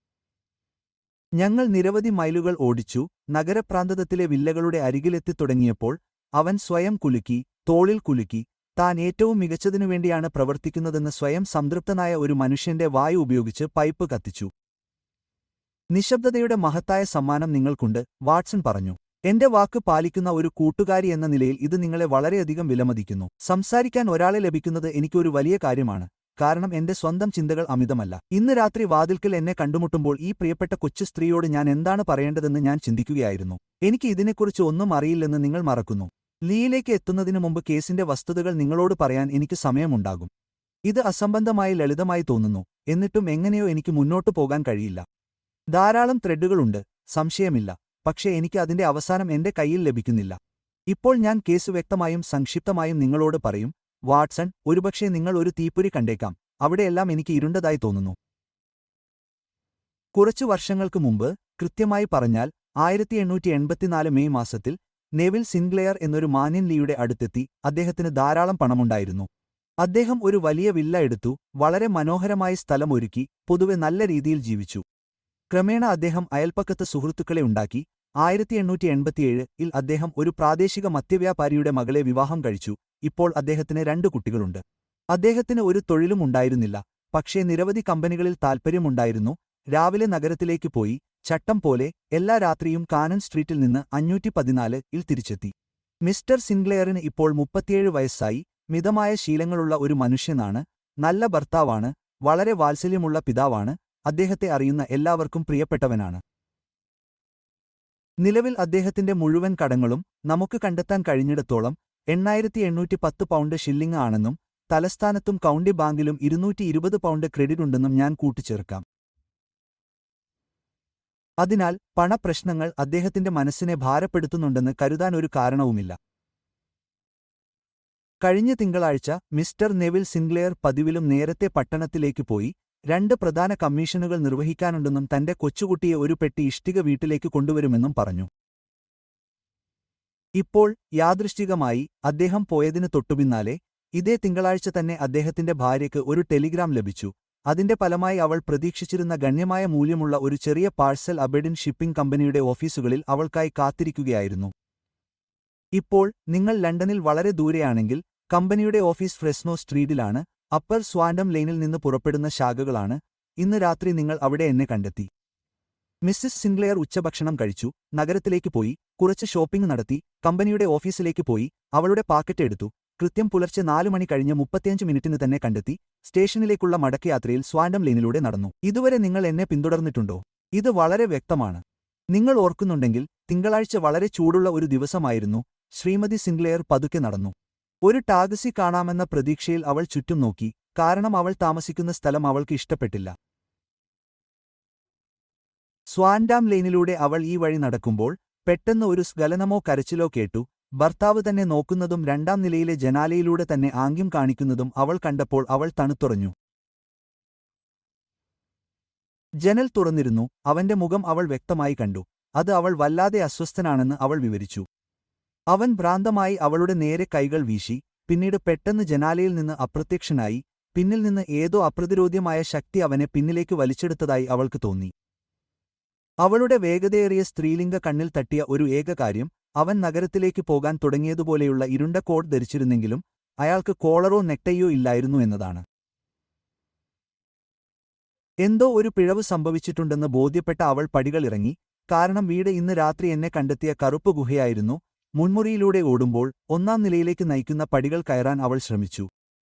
ഞങ്ങൾ നിരവധി മൈലുകൾ ഓടിച്ചു നഗരപ്രാന്തത്തിലെ വില്ലകളുടെ അരികിലെത്തിത്തുടങ്ങിയപ്പോൾ അവൻ സ്വയം കുലുക്കി തോളിൽ കുലുക്കി താൻ ഏറ്റവും മികച്ചതിനുവേണ്ടിയാണ് പ്രവർത്തിക്കുന്നതെന്ന് സ്വയം സംതൃപ്തനായ ഒരു മനുഷ്യന്റെ വായു ഉപയോഗിച്ച് പൈപ്പ് കത്തിച്ചു നിശബ്ദതയുടെ മഹത്തായ സമ്മാനം നിങ്ങൾക്കുണ്ട് വാട്സൺ പറഞ്ഞു എന്റെ വാക്ക് പാലിക്കുന്ന ഒരു കൂട്ടുകാരി എന്ന നിലയിൽ ഇത് നിങ്ങളെ വളരെയധികം വിലമതിക്കുന്നു സംസാരിക്കാൻ ഒരാളെ ലഭിക്കുന്നത് എനിക്കൊരു വലിയ കാര്യമാണ് കാരണം എന്റെ സ്വന്തം ചിന്തകൾ അമിതമല്ല ഇന്ന് രാത്രി വാതിൽക്കൽ എന്നെ കണ്ടുമുട്ടുമ്പോൾ ഈ പ്രിയപ്പെട്ട കൊച്ചു സ്ത്രീയോട് ഞാൻ എന്താണ് പറയേണ്ടതെന്ന് ഞാൻ ചിന്തിക്കുകയായിരുന്നു എനിക്ക് ഇതിനെക്കുറിച്ച് ഒന്നും അറിയില്ലെന്ന് നിങ്ങൾ മറക്കുന്നു ലീയിലേക്ക് എത്തുന്നതിനു മുമ്പ് കേസിന്റെ വസ്തുതകൾ നിങ്ങളോട് പറയാൻ എനിക്ക് സമയമുണ്ടാകും ഇത് അസംബന്ധമായി ലളിതമായി തോന്നുന്നു എന്നിട്ടും എങ്ങനെയോ എനിക്ക് മുന്നോട്ടു പോകാൻ കഴിയില്ല ധാരാളം ത്രെഡുകളുണ്ട് സംശയമില്ല പക്ഷേ എനിക്ക് അതിന്റെ അവസാനം എന്റെ കയ്യിൽ ലഭിക്കുന്നില്ല ഇപ്പോൾ ഞാൻ കേസ് വ്യക്തമായും സംക്ഷിപ്തമായും നിങ്ങളോട് പറയും വാട്സൺ ഒരുപക്ഷേ നിങ്ങൾ ഒരു തീപ്പൊരി കണ്ടേക്കാം അവിടെയെല്ലാം എനിക്ക് ഇരുണ്ടതായി തോന്നുന്നു കുറച്ചു വർഷങ്ങൾക്ക് മുമ്പ് കൃത്യമായി പറഞ്ഞാൽ ആയിരത്തി എണ്ണൂറ്റി എൺപത്തിനാല് മെയ് മാസത്തിൽ നെവിൽ സിൻഗ്ലെയർ എന്നൊരു മാന്യൻ ലീയുടെ അടുത്തെത്തി അദ്ദേഹത്തിന് ധാരാളം പണമുണ്ടായിരുന്നു അദ്ദേഹം ഒരു വലിയ വില്ല എടുത്തു വളരെ മനോഹരമായി സ്ഥലമൊരുക്കി പൊതുവെ നല്ല രീതിയിൽ ജീവിച്ചു ക്രമേണ അദ്ദേഹം അയൽപ്പക്കത്ത് സുഹൃത്തുക്കളെ ഉണ്ടാക്കി ആയിരത്തി എണ്ണൂറ്റി എൺപത്തിയേഴ് ഇൽ അദ്ദേഹം ഒരു പ്രാദേശിക മദ്യവ്യാപാരിയുടെ മകളെ വിവാഹം കഴിച്ചു ഇപ്പോൾ അദ്ദേഹത്തിന് രണ്ട് കുട്ടികളുണ്ട് അദ്ദേഹത്തിന് ഒരു തൊഴിലും ഉണ്ടായിരുന്നില്ല പക്ഷേ നിരവധി കമ്പനികളിൽ താൽപ്പര്യമുണ്ടായിരുന്നു രാവിലെ നഗരത്തിലേക്ക് പോയി ചട്ടം പോലെ എല്ലാ രാത്രിയും കാനൻ സ്ട്രീറ്റിൽ നിന്ന് അഞ്ഞൂറ്റി പതിനാല് ഇൽ തിരിച്ചെത്തി മിസ്റ്റർ സിൻക്ലെയറിന് ഇപ്പോൾ മുപ്പത്തിയേഴ് വയസ്സായി മിതമായ ശീലങ്ങളുള്ള ഒരു മനുഷ്യനാണ് നല്ല ഭർത്താവാണ് വളരെ വാത്സല്യമുള്ള പിതാവാണ് അദ്ദേഹത്തെ അറിയുന്ന എല്ലാവർക്കും പ്രിയപ്പെട്ടവനാണ് നിലവിൽ അദ്ദേഹത്തിന്റെ മുഴുവൻ കടങ്ങളും നമുക്ക് കണ്ടെത്താൻ കഴിഞ്ഞിടത്തോളം എണ്ണായിരത്തി എണ്ണൂറ്റി പത്ത് പൗണ്ട് ഷില്ലിംഗ് ആണെന്നും തലസ്ഥാനത്തും കൗണ്ടി ബാങ്കിലും ഇരുന്നൂറ്റി ഇരുപത് പൗണ്ട് ക്രെഡിറ്റ് ഉണ്ടെന്നും ഞാൻ കൂട്ടിച്ചേർക്കാം അതിനാൽ പണപ്രശ്നങ്ങൾ അദ്ദേഹത്തിന്റെ മനസ്സിനെ ഭാരപ്പെടുത്തുന്നുണ്ടെന്ന് കരുതാൻ ഒരു കാരണവുമില്ല കഴിഞ്ഞ തിങ്കളാഴ്ച മിസ്റ്റർ നെവിൽ സിൻഗ്ലെയർ പതിവിലും നേരത്തെ പട്ടണത്തിലേക്ക് പോയി രണ്ട് പ്രധാന കമ്മീഷനുകൾ നിർവഹിക്കാനുണ്ടെന്നും തന്റെ കൊച്ചുകുട്ടിയെ ഒരു പെട്ടി ഇഷ്ടിക വീട്ടിലേക്ക് കൊണ്ടുവരുമെന്നും പറഞ്ഞു ഇപ്പോൾ യാദൃശ്ചികമായി അദ്ദേഹം പോയതിനു തൊട്ടുപിന്നാലെ ഇതേ തിങ്കളാഴ്ച തന്നെ അദ്ദേഹത്തിന്റെ ഭാര്യയ്ക്ക് ഒരു ടെലിഗ്രാം ലഭിച്ചു അതിന്റെ ഫലമായി അവൾ പ്രതീക്ഷിച്ചിരുന്ന ഗണ്യമായ മൂല്യമുള്ള ഒരു ചെറിയ പാഴ്സൽ അബെഡിൻ ഷിപ്പിംഗ് കമ്പനിയുടെ ഓഫീസുകളിൽ അവൾക്കായി കാത്തിരിക്കുകയായിരുന്നു ഇപ്പോൾ നിങ്ങൾ ലണ്ടനിൽ വളരെ ദൂരെയാണെങ്കിൽ കമ്പനിയുടെ ഓഫീസ് ഫ്രെസ്നോ സ്ട്രീറ്റിലാണ് അപ്പർ സ്വാൻഡം ലൈനിൽ നിന്ന് പുറപ്പെടുന്ന ശാഖകളാണ് ഇന്ന് രാത്രി നിങ്ങൾ അവിടെ എന്നെ കണ്ടെത്തി മിസ്സിസ് സിൻഗ്ലെയർ ഉച്ചഭക്ഷണം കഴിച്ചു നഗരത്തിലേക്ക് പോയി കുറച്ച് ഷോപ്പിംഗ് നടത്തി കമ്പനിയുടെ ഓഫീസിലേക്ക് പോയി അവളുടെ പാക്കറ്റ് എടുത്തു കൃത്യം പുലർച്ചെ നാലു മണി കഴിഞ്ഞ് മുപ്പത്തിയഞ്ച് മിനിറ്റിന് തന്നെ കണ്ടെത്തി സ്റ്റേഷനിലേക്കുള്ള മടക്കയാത്രയിൽ സ്വാൻഡം ലൈനിലൂടെ നടന്നു ഇതുവരെ നിങ്ങൾ എന്നെ പിന്തുടർന്നിട്ടുണ്ടോ ഇത് വളരെ വ്യക്തമാണ് നിങ്ങൾ ഓർക്കുന്നുണ്ടെങ്കിൽ തിങ്കളാഴ്ച വളരെ ചൂടുള്ള ഒരു ദിവസമായിരുന്നു ശ്രീമതി സിൻഗ്ലെയർ പതുക്കെ നടന്നു ഒരു ടാക്സി കാണാമെന്ന പ്രതീക്ഷയിൽ അവൾ ചുറ്റും നോക്കി കാരണം അവൾ താമസിക്കുന്ന സ്ഥലം അവൾക്ക് ഇഷ്ടപ്പെട്ടില്ല സ്വാൻഡാം ലൈനിലൂടെ അവൾ ഈ വഴി നടക്കുമ്പോൾ പെട്ടെന്ന് ഒരു സ്ഖലനമോ കരച്ചിലോ കേട്ടു ഭർത്താവ് തന്നെ നോക്കുന്നതും രണ്ടാം നിലയിലെ ജനാലയിലൂടെ തന്നെ ആംഗ്യം കാണിക്കുന്നതും അവൾ കണ്ടപ്പോൾ അവൾ തണുത്തുറഞ്ഞു ജനൽ തുറന്നിരുന്നു അവന്റെ മുഖം അവൾ വ്യക്തമായി കണ്ടു അത് അവൾ വല്ലാതെ അസ്വസ്ഥനാണെന്ന് അവൾ വിവരിച്ചു അവൻ ഭ്രാന്തമായി അവളുടെ നേരെ കൈകൾ വീശി പിന്നീട് പെട്ടെന്ന് ജനാലയിൽ നിന്ന് അപ്രത്യക്ഷനായി പിന്നിൽ നിന്ന് ഏതോ അപ്രതിരോധ്യമായ ശക്തി അവനെ പിന്നിലേക്ക് വലിച്ചെടുത്തതായി അവൾക്ക് തോന്നി അവളുടെ വേഗതയേറിയ സ്ത്രീലിംഗ കണ്ണിൽ തട്ടിയ ഒരു ഏക കാര്യം അവൻ നഗരത്തിലേക്ക് പോകാൻ തുടങ്ങിയതുപോലെയുള്ള ഇരുണ്ട കോട്ട് ധരിച്ചിരുന്നെങ്കിലും അയാൾക്ക് കോളറോ നെക്ടയോ ഇല്ലായിരുന്നു എന്നതാണ് എന്തോ ഒരു പിഴവ് സംഭവിച്ചിട്ടുണ്ടെന്ന് ബോധ്യപ്പെട്ട അവൾ പടികൾ ഇറങ്ങി കാരണം വീട് ഇന്ന് രാത്രി എന്നെ കണ്ടെത്തിയ കറുപ്പ് ഗുഹയായിരുന്നു മുൻമുറിയിലൂടെ ഓടുമ്പോൾ ഒന്നാം നിലയിലേക്ക് നയിക്കുന്ന പടികൾ കയറാൻ അവൾ ശ്രമിച്ചു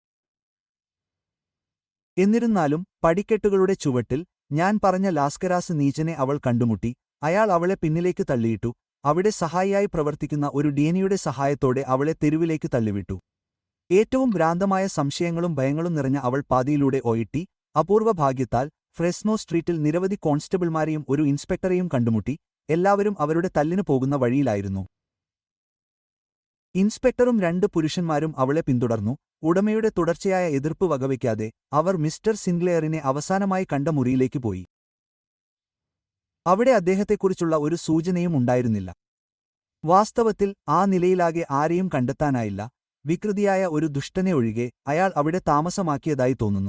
എന്നിരുന്നാലും പടിക്കെട്ടുകളുടെ ചുവട്ടിൽ ഞാൻ പറഞ്ഞ ലാസ്കരാസ് നീച്ചനെ അവൾ കണ്ടുമുട്ടി അയാൾ അവളെ പിന്നിലേക്ക് തള്ളിയിട്ടു അവിടെ സഹായിയായി പ്രവർത്തിക്കുന്ന ഒരു ഡിയനിയുടെ സഹായത്തോടെ അവളെ തെരുവിലേക്ക് തള്ളിവിട്ടു ഏറ്റവും ഭ്രാന്തമായ സംശയങ്ങളും ഭയങ്ങളും നിറഞ്ഞ അവൾ പാതിയിലൂടെ ഒയിട്ടി അപൂർവ ഭാഗ്യത്താൽ ഫ്രെസ്നോ സ്ട്രീറ്റിൽ നിരവധി കോൺസ്റ്റബിൾമാരെയും ഒരു ഇൻസ്പെക്ടറെയും കണ്ടുമുട്ടി എല്ലാവരും അവരുടെ തല്ലിനു പോകുന്ന വഴിയിലായിരുന്നു ഇൻസ്പെക്ടറും രണ്ട് പുരുഷന്മാരും അവളെ പിന്തുടർന്നു ഉടമയുടെ തുടർച്ചയായ എതിർപ്പ് വകവയ്ക്കാതെ അവർ മിസ്റ്റർ സിൻഗ്ലെയറിനെ അവസാനമായി കണ്ട മുറിയിലേക്ക് പോയി അവിടെ അദ്ദേഹത്തെക്കുറിച്ചുള്ള ഒരു സൂചനയും ഉണ്ടായിരുന്നില്ല വാസ്തവത്തിൽ ആ നിലയിലാകെ ആരെയും കണ്ടെത്താനായില്ല വികൃതിയായ ഒരു ദുഷ്ടനെ ഒഴികെ അയാൾ അവിടെ താമസമാക്കിയതായി തോന്നുന്നു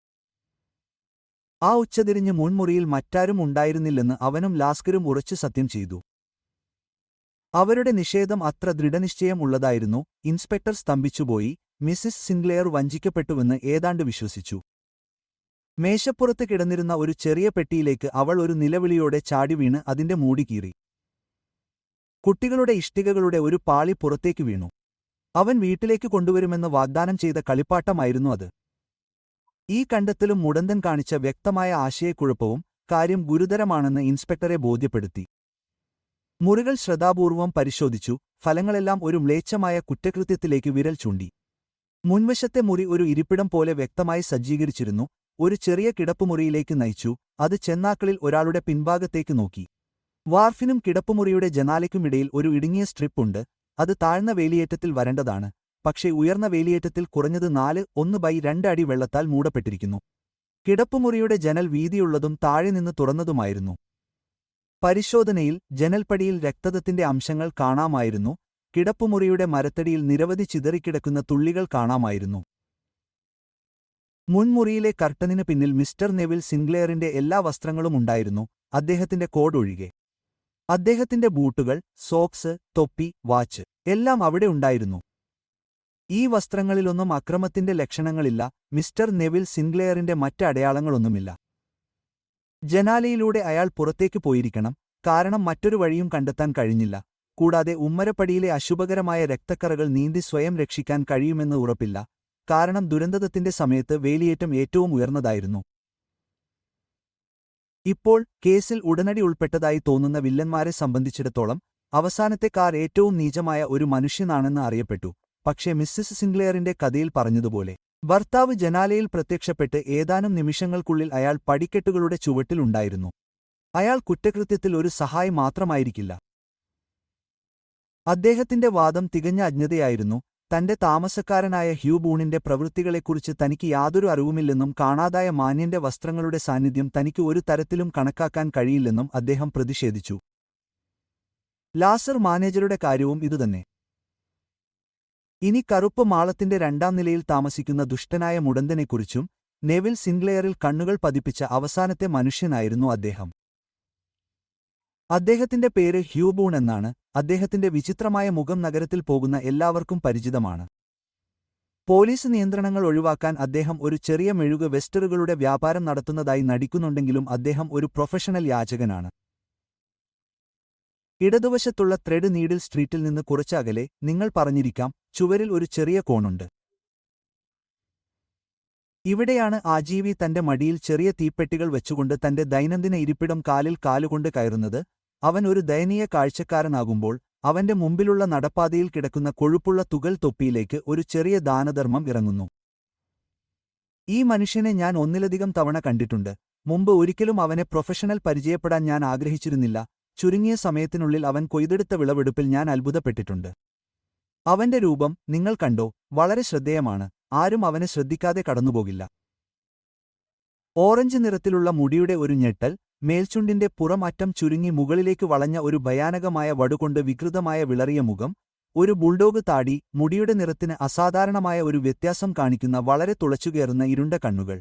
ആ ഉച്ചതിരിഞ്ഞ് മുൻമുറിയിൽ മറ്റാരും ഉണ്ടായിരുന്നില്ലെന്ന് അവനും ലാസ്കരും ഉറച്ചു സത്യം ചെയ്തു അവരുടെ നിഷേധം അത്ര ദൃഢനിശ്ചയം ഉള്ളതായിരുന്നു ഇൻസ്പെക്ടർ സ്തംഭിച്ചുപോയി മിസ്സിസ് സിൻഗ്ലെയർ വഞ്ചിക്കപ്പെട്ടുവെന്ന് ഏതാണ്ട് വിശ്വസിച്ചു മേശപ്പുറത്ത് കിടന്നിരുന്ന ഒരു ചെറിയ പെട്ടിയിലേക്ക് അവൾ ഒരു നിലവിളിയോടെ ചാടി വീണ് അതിന്റെ മൂടി കീറി കുട്ടികളുടെ ഇഷ്ടികകളുടെ ഒരു പാളി പുറത്തേക്ക് വീണു അവൻ വീട്ടിലേക്ക് കൊണ്ടുവരുമെന്ന് വാഗ്ദാനം ചെയ്ത കളിപ്പാട്ടമായിരുന്നു അത് ഈ കണ്ടെത്തലും മുടന്തൻ കാണിച്ച വ്യക്തമായ ആശയക്കുഴപ്പവും കാര്യം ഗുരുതരമാണെന്ന് ഇൻസ്പെക്ടറെ ബോധ്യപ്പെടുത്തി മുറികൾ ശ്രദ്ധാപൂർവം പരിശോധിച്ചു ഫലങ്ങളെല്ലാം ഒരു മ്ലേച്ഛമായ കുറ്റകൃത്യത്തിലേക്ക് വിരൽ ചൂണ്ടി മുൻവശത്തെ മുറി ഒരു ഇരിപ്പിടം പോലെ വ്യക്തമായി സജ്ജീകരിച്ചിരുന്നു ഒരു ചെറിയ കിടപ്പുമുറിയിലേക്ക് നയിച്ചു അത് ചെന്നാക്കളിൽ ഒരാളുടെ പിൻഭാഗത്തേക്ക് നോക്കി വാർഫിനും കിടപ്പുമുറിയുടെ ജനാലയ്ക്കുമിടയിൽ ഒരു ഇടുങ്ങിയ സ്ട്രിപ്പുണ്ട് അത് താഴ്ന്ന വേലിയേറ്റത്തിൽ വരേണ്ടതാണ് പക്ഷേ ഉയർന്ന വേലിയേറ്റത്തിൽ കുറഞ്ഞത് നാല് ഒന്ന് ബൈ രണ്ട് അടി വെള്ളത്താൽ മൂടപ്പെട്ടിരിക്കുന്നു കിടപ്പുമുറിയുടെ ജനൽ വീതിയുള്ളതും താഴെ നിന്ന് തുറന്നതുമായിരുന്നു പരിശോധനയിൽ ജനൽപ്പടിയിൽ രക്തത്തിന്റെ അംശങ്ങൾ കാണാമായിരുന്നു കിടപ്പുമുറിയുടെ മരത്തടിയിൽ നിരവധി ചിതറിക്കിടക്കുന്ന തുള്ളികൾ കാണാമായിരുന്നു മുൻമുറിയിലെ കർട്ടനിന് പിന്നിൽ മിസ്റ്റർ നെവിൽ സിൻഗ്ലെയറിന്റെ എല്ലാ വസ്ത്രങ്ങളും ഉണ്ടായിരുന്നു അദ്ദേഹത്തിന്റെ കോഡ് ഒഴികെ അദ്ദേഹത്തിന്റെ ബൂട്ടുകൾ സോക്സ് തൊപ്പി വാച്ച് എല്ലാം അവിടെ ഉണ്ടായിരുന്നു ഈ വസ്ത്രങ്ങളിലൊന്നും അക്രമത്തിന്റെ ലക്ഷണങ്ങളില്ല മിസ്റ്റർ നെവിൽ സിൻഗ്ലെയറിന്റെ മറ്റ് അടയാളങ്ങളൊന്നുമില്ല ജനാലയിലൂടെ അയാൾ പുറത്തേക്ക് പോയിരിക്കണം കാരണം മറ്റൊരു വഴിയും കണ്ടെത്താൻ കഴിഞ്ഞില്ല കൂടാതെ ഉമ്മരപ്പടിയിലെ അശുഭകരമായ രക്തക്കറകൾ നീന്തി സ്വയം രക്ഷിക്കാൻ കഴിയുമെന്ന് ഉറപ്പില്ല കാരണം ദുരന്തത്തിന്റെ സമയത്ത് വേലിയേറ്റം ഏറ്റവും ഉയർന്നതായിരുന്നു ഇപ്പോൾ കേസിൽ ഉടനടി ഉൾപ്പെട്ടതായി തോന്നുന്ന വില്ലന്മാരെ സംബന്ധിച്ചിടത്തോളം അവസാനത്തെ കാർ ഏറ്റവും നീചമായ ഒരു മനുഷ്യനാണെന്ന് അറിയപ്പെട്ടു പക്ഷേ മിസ്സിസ് സിംഗ്ലെയറിന്റെ കഥയിൽ പറഞ്ഞതുപോലെ ഭർത്താവ് ജനാലയിൽ പ്രത്യക്ഷപ്പെട്ട് ഏതാനും നിമിഷങ്ങൾക്കുള്ളിൽ അയാൾ പടിക്കെട്ടുകളുടെ ചുവട്ടിലുണ്ടായിരുന്നു അയാൾ കുറ്റകൃത്യത്തിൽ ഒരു സഹായി മാത്രമായിരിക്കില്ല അദ്ദേഹത്തിന്റെ വാദം തികഞ്ഞ അജ്ഞതയായിരുന്നു തന്റെ താമസക്കാരനായ ഹ്യൂ ബൂണിന്റെ പ്രവൃത്തികളെക്കുറിച്ച് തനിക്ക് യാതൊരു അറിവുമില്ലെന്നും കാണാതായ മാന്യന്റെ വസ്ത്രങ്ങളുടെ സാന്നിധ്യം തനിക്ക് ഒരു തരത്തിലും കണക്കാക്കാൻ കഴിയില്ലെന്നും അദ്ദേഹം പ്രതിഷേധിച്ചു ലാസർ മാനേജരുടെ കാര്യവും ഇതുതന്നെ ഇനി കറുപ്പ് മാളത്തിന്റെ രണ്ടാം നിലയിൽ താമസിക്കുന്ന ദുഷ്ടനായ മുടന്തനെക്കുറിച്ചും നെവിൽ സിൻഗ്ലെയറിൽ കണ്ണുകൾ പതിപ്പിച്ച അവസാനത്തെ മനുഷ്യനായിരുന്നു അദ്ദേഹം അദ്ദേഹത്തിന്റെ പേര് ഹ്യൂബൂൺ എന്നാണ് അദ്ദേഹത്തിന്റെ വിചിത്രമായ മുഖം നഗരത്തിൽ പോകുന്ന എല്ലാവർക്കും പരിചിതമാണ് പോലീസ് നിയന്ത്രണങ്ങൾ ഒഴിവാക്കാൻ അദ്ദേഹം ഒരു ചെറിയ മെഴുക് വെസ്റ്ററുകളുടെ വ്യാപാരം നടത്തുന്നതായി നടിക്കുന്നുണ്ടെങ്കിലും അദ്ദേഹം ഒരു പ്രൊഫഷണൽ യാചകനാണ് ഇടതുവശത്തുള്ള ത്രെഡ് നീഡിൽ സ്ട്രീറ്റിൽ നിന്ന് കുറച്ചകലെ നിങ്ങൾ പറഞ്ഞിരിക്കാം ചുവരിൽ ഒരു ചെറിയ കോണുണ്ട് ഇവിടെയാണ് ആജീവി തന്റെ മടിയിൽ ചെറിയ തീപ്പെട്ടികൾ വെച്ചുകൊണ്ട് തന്റെ ദൈനംദിന ഇരിപ്പിടം കാലിൽ കാലുകൊണ്ട് കയറുന്നത് അവൻ ഒരു ദയനീയ കാഴ്ചക്കാരനാകുമ്പോൾ അവന്റെ മുമ്പിലുള്ള നടപ്പാതയിൽ കിടക്കുന്ന കൊഴുപ്പുള്ള തുകൽ തൊപ്പിയിലേക്ക് ഒരു ചെറിയ ദാനധർമ്മം ഇറങ്ങുന്നു ഈ മനുഷ്യനെ ഞാൻ ഒന്നിലധികം തവണ കണ്ടിട്ടുണ്ട് മുമ്പ് ഒരിക്കലും അവനെ പ്രൊഫഷണൽ പരിചയപ്പെടാൻ ഞാൻ ആഗ്രഹിച്ചിരുന്നില്ല ചുരുങ്ങിയ സമയത്തിനുള്ളിൽ അവൻ കൊയ്തെടുത്ത വിളവെടുപ്പിൽ ഞാൻ അത്ഭുതപ്പെട്ടിട്ടുണ്ട് അവന്റെ രൂപം നിങ്ങൾ കണ്ടോ വളരെ ശ്രദ്ധേയമാണ് ആരും അവനെ ശ്രദ്ധിക്കാതെ കടന്നുപോകില്ല ഓറഞ്ച് നിറത്തിലുള്ള മുടിയുടെ ഒരു ഞെട്ടൽ മേൽച്ചുണ്ടിന്റെ പുറം അറ്റം ചുരുങ്ങി മുകളിലേക്ക് വളഞ്ഞ ഒരു ഭയാനകമായ വടുകൊണ്ട് വികൃതമായ വിളറിയ മുഖം ഒരു ബുൾഡോഗ് താടി മുടിയുടെ നിറത്തിന് അസാധാരണമായ ഒരു വ്യത്യാസം കാണിക്കുന്ന വളരെ തുളച്ചുകയറുന്ന ഇരുണ്ട കണ്ണുകൾ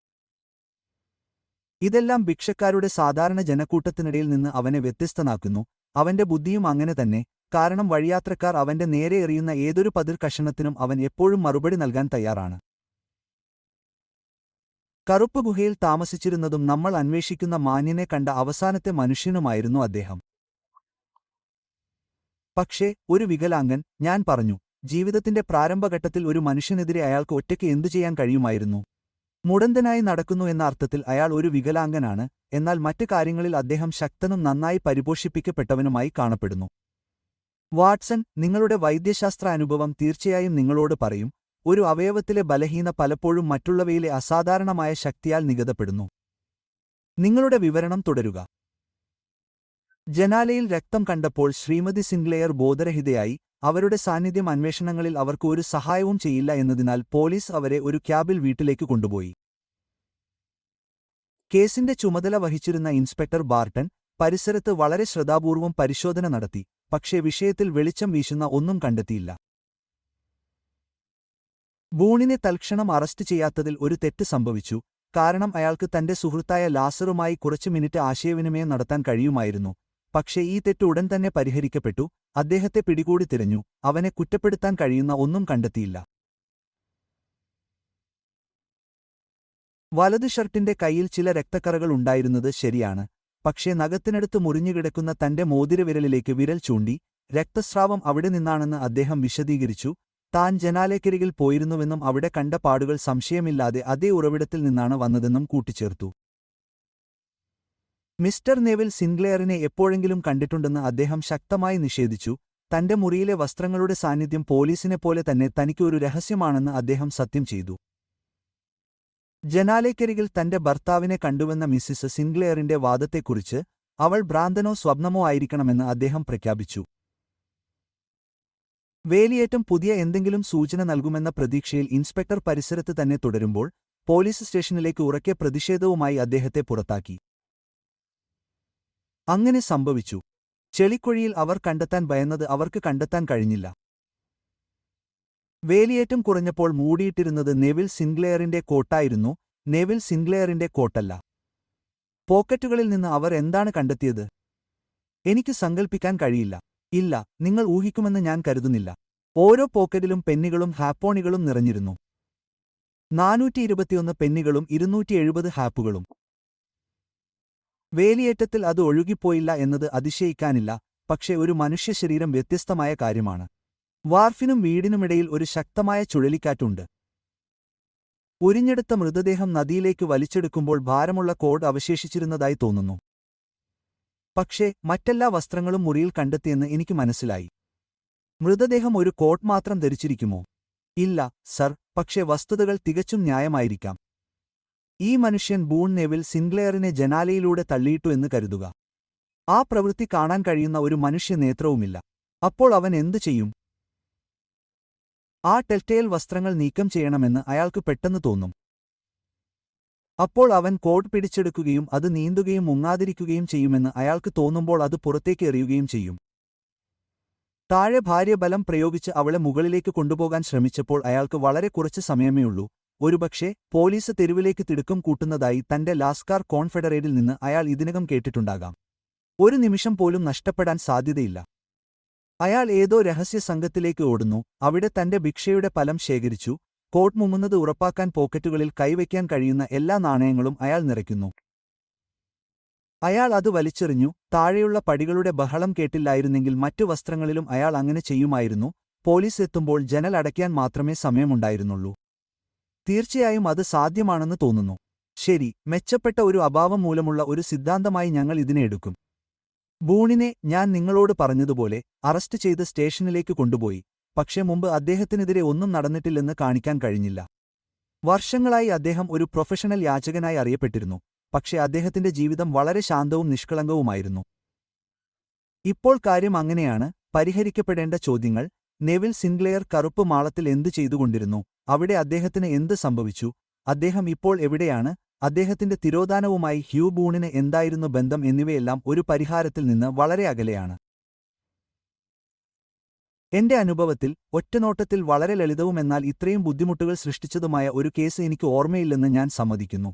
ഇതെല്ലാം ഭിക്ഷക്കാരുടെ സാധാരണ ജനക്കൂട്ടത്തിനിടയിൽ നിന്ന് അവനെ വ്യത്യസ്തനാക്കുന്നു അവന്റെ ബുദ്ധിയും അങ്ങനെ തന്നെ കാരണം വഴിയാത്രക്കാർ അവന്റെ നേരെ എറിയുന്ന ഏതൊരു പതിർ കഷണത്തിനും അവൻ എപ്പോഴും മറുപടി നൽകാൻ തയ്യാറാണ് കറുപ്പ് ഗുഹയിൽ താമസിച്ചിരുന്നതും നമ്മൾ അന്വേഷിക്കുന്ന മാന്യനെ കണ്ട അവസാനത്തെ മനുഷ്യനുമായിരുന്നു അദ്ദേഹം പക്ഷേ ഒരു വികലാംഗൻ ഞാൻ പറഞ്ഞു ജീവിതത്തിന്റെ പ്രാരംഭഘട്ടത്തിൽ ഒരു മനുഷ്യനെതിരെ അയാൾക്ക് ഒറ്റയ്ക്ക് എന്തു ചെയ്യാൻ കഴിയുമായിരുന്നു മുടന്തനായി നടക്കുന്നു എന്ന അർത്ഥത്തിൽ അയാൾ ഒരു വികലാംഗനാണ് എന്നാൽ മറ്റ് കാര്യങ്ങളിൽ അദ്ദേഹം ശക്തനും നന്നായി പരിപോഷിപ്പിക്കപ്പെട്ടവനുമായി കാണപ്പെടുന്നു വാട്സൺ നിങ്ങളുടെ വൈദ്യശാസ്ത്ര അനുഭവം തീർച്ചയായും നിങ്ങളോട് പറയും ഒരു അവയവത്തിലെ ബലഹീന പലപ്പോഴും മറ്റുള്ളവയിലെ അസാധാരണമായ ശക്തിയാൽ നിഗതപ്പെടുന്നു നിങ്ങളുടെ വിവരണം തുടരുക ജനാലയിൽ രക്തം കണ്ടപ്പോൾ ശ്രീമതി സിംഗ്ലെയർ ബോധരഹിതയായി അവരുടെ സാന്നിധ്യം അന്വേഷണങ്ങളിൽ അവർക്ക് ഒരു സഹായവും ചെയ്യില്ല എന്നതിനാൽ പോലീസ് അവരെ ഒരു ക്യാബിൽ വീട്ടിലേക്ക് കൊണ്ടുപോയി കേസിന്റെ ചുമതല വഹിച്ചിരുന്ന ഇൻസ്പെക്ടർ ബാർട്ടൺ പരിസരത്ത് വളരെ ശ്രദ്ധാപൂർവം പരിശോധന നടത്തി പക്ഷേ വിഷയത്തിൽ വെളിച്ചം വീശുന്ന ഒന്നും കണ്ടെത്തിയില്ല ബൂണിനെ തൽക്ഷണം അറസ്റ്റ് ചെയ്യാത്തതിൽ ഒരു തെറ്റ് സംഭവിച്ചു കാരണം അയാൾക്ക് തന്റെ സുഹൃത്തായ ലാസറുമായി കുറച്ച് മിനിറ്റ് ആശയവിനിമയം നടത്താൻ കഴിയുമായിരുന്നു പക്ഷേ ഈ തെറ്റ് ഉടൻ തന്നെ പരിഹരിക്കപ്പെട്ടു അദ്ദേഹത്തെ പിടികൂടി തിരഞ്ഞു അവനെ കുറ്റപ്പെടുത്താൻ കഴിയുന്ന ഒന്നും കണ്ടെത്തിയില്ല വലതു ഷർട്ടിന്റെ കൈയിൽ ചില രക്തക്കറകൾ ഉണ്ടായിരുന്നത് ശരിയാണ് പക്ഷേ നഖത്തിനടുത്ത് മുറിഞ്ഞുകിടക്കുന്ന തന്റെ മോതിരവിരലിലേക്ക് വിരൽ ചൂണ്ടി രക്തസ്രാവം അവിടെ നിന്നാണെന്ന് അദ്ദേഹം വിശദീകരിച്ചു താൻ ജനാലക്കരികിൽ പോയിരുന്നുവെന്നും അവിടെ കണ്ട പാടുകൾ സംശയമില്ലാതെ അതേ ഉറവിടത്തിൽ നിന്നാണ് വന്നതെന്നും കൂട്ടിച്ചേർത്തു മിസ്റ്റർ നെവിൽ സിൻഗ്ലെയറിനെ എപ്പോഴെങ്കിലും കണ്ടിട്ടുണ്ടെന്ന് അദ്ദേഹം ശക്തമായി നിഷേധിച്ചു തന്റെ മുറിയിലെ വസ്ത്രങ്ങളുടെ സാന്നിധ്യം പോലീസിനെപ്പോലെ തന്നെ തനിക്ക് ഒരു രഹസ്യമാണെന്ന് അദ്ദേഹം സത്യം ചെയ്തു ജനാലയ്ക്കരികിൽ തന്റെ ഭർത്താവിനെ കണ്ടുവെന്ന മിസ്സിസ് സിൻഗ്ലെയറിന്റെ വാദത്തെക്കുറിച്ച് അവൾ ഭ്രാന്തനോ സ്വപ്നമോ ആയിരിക്കണമെന്ന് അദ്ദേഹം പ്രഖ്യാപിച്ചു വേലിയേറ്റം പുതിയ എന്തെങ്കിലും സൂചന നൽകുമെന്ന പ്രതീക്ഷയിൽ ഇൻസ്പെക്ടർ പരിസരത്ത് തന്നെ തുടരുമ്പോൾ പോലീസ് സ്റ്റേഷനിലേക്ക് ഉറക്കെ പ്രതിഷേധവുമായി അദ്ദേഹത്തെ പുറത്താക്കി അങ്ങനെ സംഭവിച്ചു ചെളിക്കുഴിയിൽ അവർ കണ്ടെത്താൻ ഭയന്നത് അവർക്ക് കണ്ടെത്താൻ കഴിഞ്ഞില്ല വേലിയേറ്റം കുറഞ്ഞപ്പോൾ മൂടിയിട്ടിരുന്നത് നെവിൽ സിൻഗ്ലെയറിന്റെ കോട്ടായിരുന്നു നെവിൽ സിൻഗ്ലെയറിന്റെ കോട്ടല്ല പോക്കറ്റുകളിൽ നിന്ന് അവർ എന്താണ് കണ്ടെത്തിയത് എനിക്ക് സങ്കൽപ്പിക്കാൻ കഴിയില്ല ഇല്ല നിങ്ങൾ ഊഹിക്കുമെന്ന് ഞാൻ കരുതുന്നില്ല ഓരോ പോക്കറ്റിലും പെന്നികളും ഹാപ്പോണികളും നിറഞ്ഞിരുന്നു നാനൂറ്റി ഇരുപത്തിയൊന്ന് പെന്നികളും ഇരുന്നൂറ്റി എഴുപത് ഹാപ്പുകളും വേലിയേറ്റത്തിൽ അത് ഒഴുകിപ്പോയില്ല എന്നത് അതിശയിക്കാനില്ല പക്ഷേ ഒരു മനുഷ്യശരീരം വ്യത്യസ്തമായ കാര്യമാണ് വാർഫിനും വീടിനുമിടയിൽ ഒരു ശക്തമായ ചുഴലിക്കാറ്റുണ്ട് ഉരിഞ്ഞെടുത്ത മൃതദേഹം നദിയിലേക്ക് വലിച്ചെടുക്കുമ്പോൾ ഭാരമുള്ള കോഡ് അവശേഷിച്ചിരുന്നതായി തോന്നുന്നു പക്ഷേ മറ്റെല്ലാ വസ്ത്രങ്ങളും മുറിയിൽ കണ്ടെത്തിയെന്ന് എനിക്ക് മനസ്സിലായി മൃതദേഹം ഒരു കോട്ട് മാത്രം ധരിച്ചിരിക്കുമോ ഇല്ല സർ പക്ഷേ വസ്തുതകൾ തികച്ചും ന്യായമായിരിക്കാം ഈ മനുഷ്യൻ ബൂൺ നെവിൽ സിൻഗ്ലെയറിനെ ജനാലയിലൂടെ തള്ളിയിട്ടു എന്ന് കരുതുക ആ പ്രവൃത്തി കാണാൻ കഴിയുന്ന ഒരു മനുഷ്യ നേത്രവുമില്ല അപ്പോൾ അവൻ എന്തു ചെയ്യും ആ ടെൽറ്റേൽ വസ്ത്രങ്ങൾ നീക്കം ചെയ്യണമെന്ന് അയാൾക്ക് പെട്ടെന്ന് തോന്നും അപ്പോൾ അവൻ കോട്ട് പിടിച്ചെടുക്കുകയും അത് നീന്തുകയും മുങ്ങാതിരിക്കുകയും ചെയ്യുമെന്ന് അയാൾക്ക് തോന്നുമ്പോൾ അത് പുറത്തേക്ക് എറിയുകയും ചെയ്യും താഴെ ഭാര്യ ബലം പ്രയോഗിച്ച് അവളെ മുകളിലേക്ക് കൊണ്ടുപോകാൻ ശ്രമിച്ചപ്പോൾ അയാൾക്ക് വളരെ കുറച്ച് സമയമേയുള്ളൂ ഒരുപക്ഷെ പോലീസ് തെരുവിലേക്ക് തിടുക്കം കൂട്ടുന്നതായി തന്റെ ലാസ്കാർ കോൺഫെഡറേറ്റിൽ നിന്ന് അയാൾ ഇതിനകം കേട്ടിട്ടുണ്ടാകാം ഒരു നിമിഷം പോലും നഷ്ടപ്പെടാൻ സാധ്യതയില്ല അയാൾ ഏതോ രഹസ്യ സംഘത്തിലേക്ക് ഓടുന്നു അവിടെ തന്റെ ഭിക്ഷയുടെ ഫലം ശേഖരിച്ചു കോട്ട് മുങ്ങുന്നത് ഉറപ്പാക്കാൻ പോക്കറ്റുകളിൽ കൈവയ്ക്കാൻ കഴിയുന്ന എല്ലാ നാണയങ്ങളും അയാൾ നിറയ്ക്കുന്നു അയാൾ അത് വലിച്ചെറിഞ്ഞു താഴെയുള്ള പടികളുടെ ബഹളം കേട്ടില്ലായിരുന്നെങ്കിൽ മറ്റു വസ്ത്രങ്ങളിലും അയാൾ അങ്ങനെ ചെയ്യുമായിരുന്നു പോലീസ് എത്തുമ്പോൾ ജനൽ അടയ്ക്കാൻ മാത്രമേ സമയമുണ്ടായിരുന്നുള്ളൂ തീർച്ചയായും അത് സാധ്യമാണെന്ന് തോന്നുന്നു ശരി മെച്ചപ്പെട്ട ഒരു അഭാവം മൂലമുള്ള ഒരു സിദ്ധാന്തമായി ഞങ്ങൾ ഇതിനെ എടുക്കും ബൂണിനെ ഞാൻ നിങ്ങളോട് പറഞ്ഞതുപോലെ അറസ്റ്റ് ചെയ്ത് സ്റ്റേഷനിലേക്ക് കൊണ്ടുപോയി പക്ഷേ മുമ്പ് അദ്ദേഹത്തിനെതിരെ ഒന്നും നടന്നിട്ടില്ലെന്ന് കാണിക്കാൻ കഴിഞ്ഞില്ല വർഷങ്ങളായി അദ്ദേഹം ഒരു പ്രൊഫഷണൽ യാചകനായി അറിയപ്പെട്ടിരുന്നു പക്ഷേ അദ്ദേഹത്തിന്റെ ജീവിതം വളരെ ശാന്തവും നിഷ്കളങ്കവുമായിരുന്നു ഇപ്പോൾ കാര്യം അങ്ങനെയാണ് പരിഹരിക്കപ്പെടേണ്ട ചോദ്യങ്ങൾ നെവിൽ സിൻഗ്ലെയർ കറുപ്പ് മാളത്തിൽ എന്തു ചെയ്തുകൊണ്ടിരുന്നു അവിടെ അദ്ദേഹത്തിന് എന്ത് സംഭവിച്ചു അദ്ദേഹം ഇപ്പോൾ എവിടെയാണ് അദ്ദേഹത്തിന്റെ തിരോധാനവുമായി ഹ്യൂ ബൂണിന് എന്തായിരുന്നു ബന്ധം എന്നിവയെല്ലാം ഒരു പരിഹാരത്തിൽ നിന്ന് വളരെ അകലെയാണ് എന്റെ അനുഭവത്തിൽ ഒറ്റനോട്ടത്തിൽ വളരെ ലളിതവുമെന്നാൽ ഇത്രയും ബുദ്ധിമുട്ടുകൾ സൃഷ്ടിച്ചതുമായ ഒരു കേസ് എനിക്ക് ഓർമ്മയില്ലെന്ന് ഞാൻ സമ്മതിക്കുന്നു